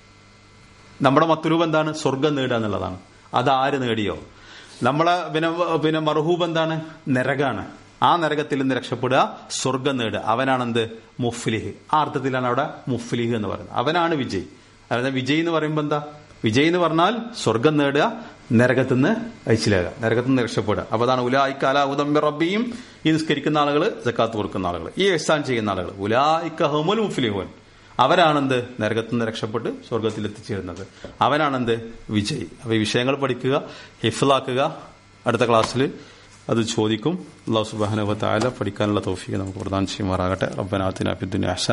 നമ്മുടെ മത്തുലൂബ് എന്താണ് സ്വർഗം നേടുക എന്നുള്ളതാണ് അത് ആര് നേടിയോ നമ്മളെ പിന്നെ പിന്നെ മർഹൂബ് എന്താണ് നരകാണ് ആ നരകത്തിൽ നിന്ന് രക്ഷപ്പെടുക സ്വർഗം നേടുക അവനാണെന്ത് മുഫ്ലിഹ് ആ അർത്ഥത്തിലാണ് അവിടെ മുഫ്ലിഹ് എന്ന് പറയുന്നത് അവനാണ് വിജയ് അതായത് വിജയ് എന്ന് പറയുമ്പോൾ എന്താ വിജയ് എന്ന് പറഞ്ഞാൽ സ്വർഗം നേടുക നരകത്തിൽ നിന്ന് അയച്ചിലാകുക നരകത്തിൽ നിന്ന് രക്ഷപ്പെടുക അപ്പൊ അതാണ് ഉലായിക്ക അല ഉദംബി റബ്ബിയും ഈ നിസ്കരിക്കുന്ന ആളുകൾ ജക്കാത്ത് കൊടുക്കുന്ന ആളുകൾ ഈ എഹ്സാൻ ചെയ്യുന്ന ആളുകൾ ഉലായിക്ക ഹുമുൽ മുഫ്ലിഹുൻ അവരാണെന്ത് നരകത്തിൽ നിന്ന് രക്ഷപ്പെട്ട് സ്വർഗത്തിൽ എത്തിച്ചേരുന്നത് അവനാണെന്ത് വിജയ് അപ്പൊ ഈ വിഷയങ്ങൾ പഠിക്കുക ഹിഫ്ലാക്കുക അടുത്ത ക്ലാസ്സിൽ അത് ചോദിക്കും അള്ളാഹു സുബാനുവ താല പഠിക്കാനുള്ള തോഫിക്ക് നമുക്ക് പ്രധാനം ചെയ്യുമാറാകട്ടെ റബ്ബനാത്തിന ഫിദ്ദുനിയ അഹ്സൻ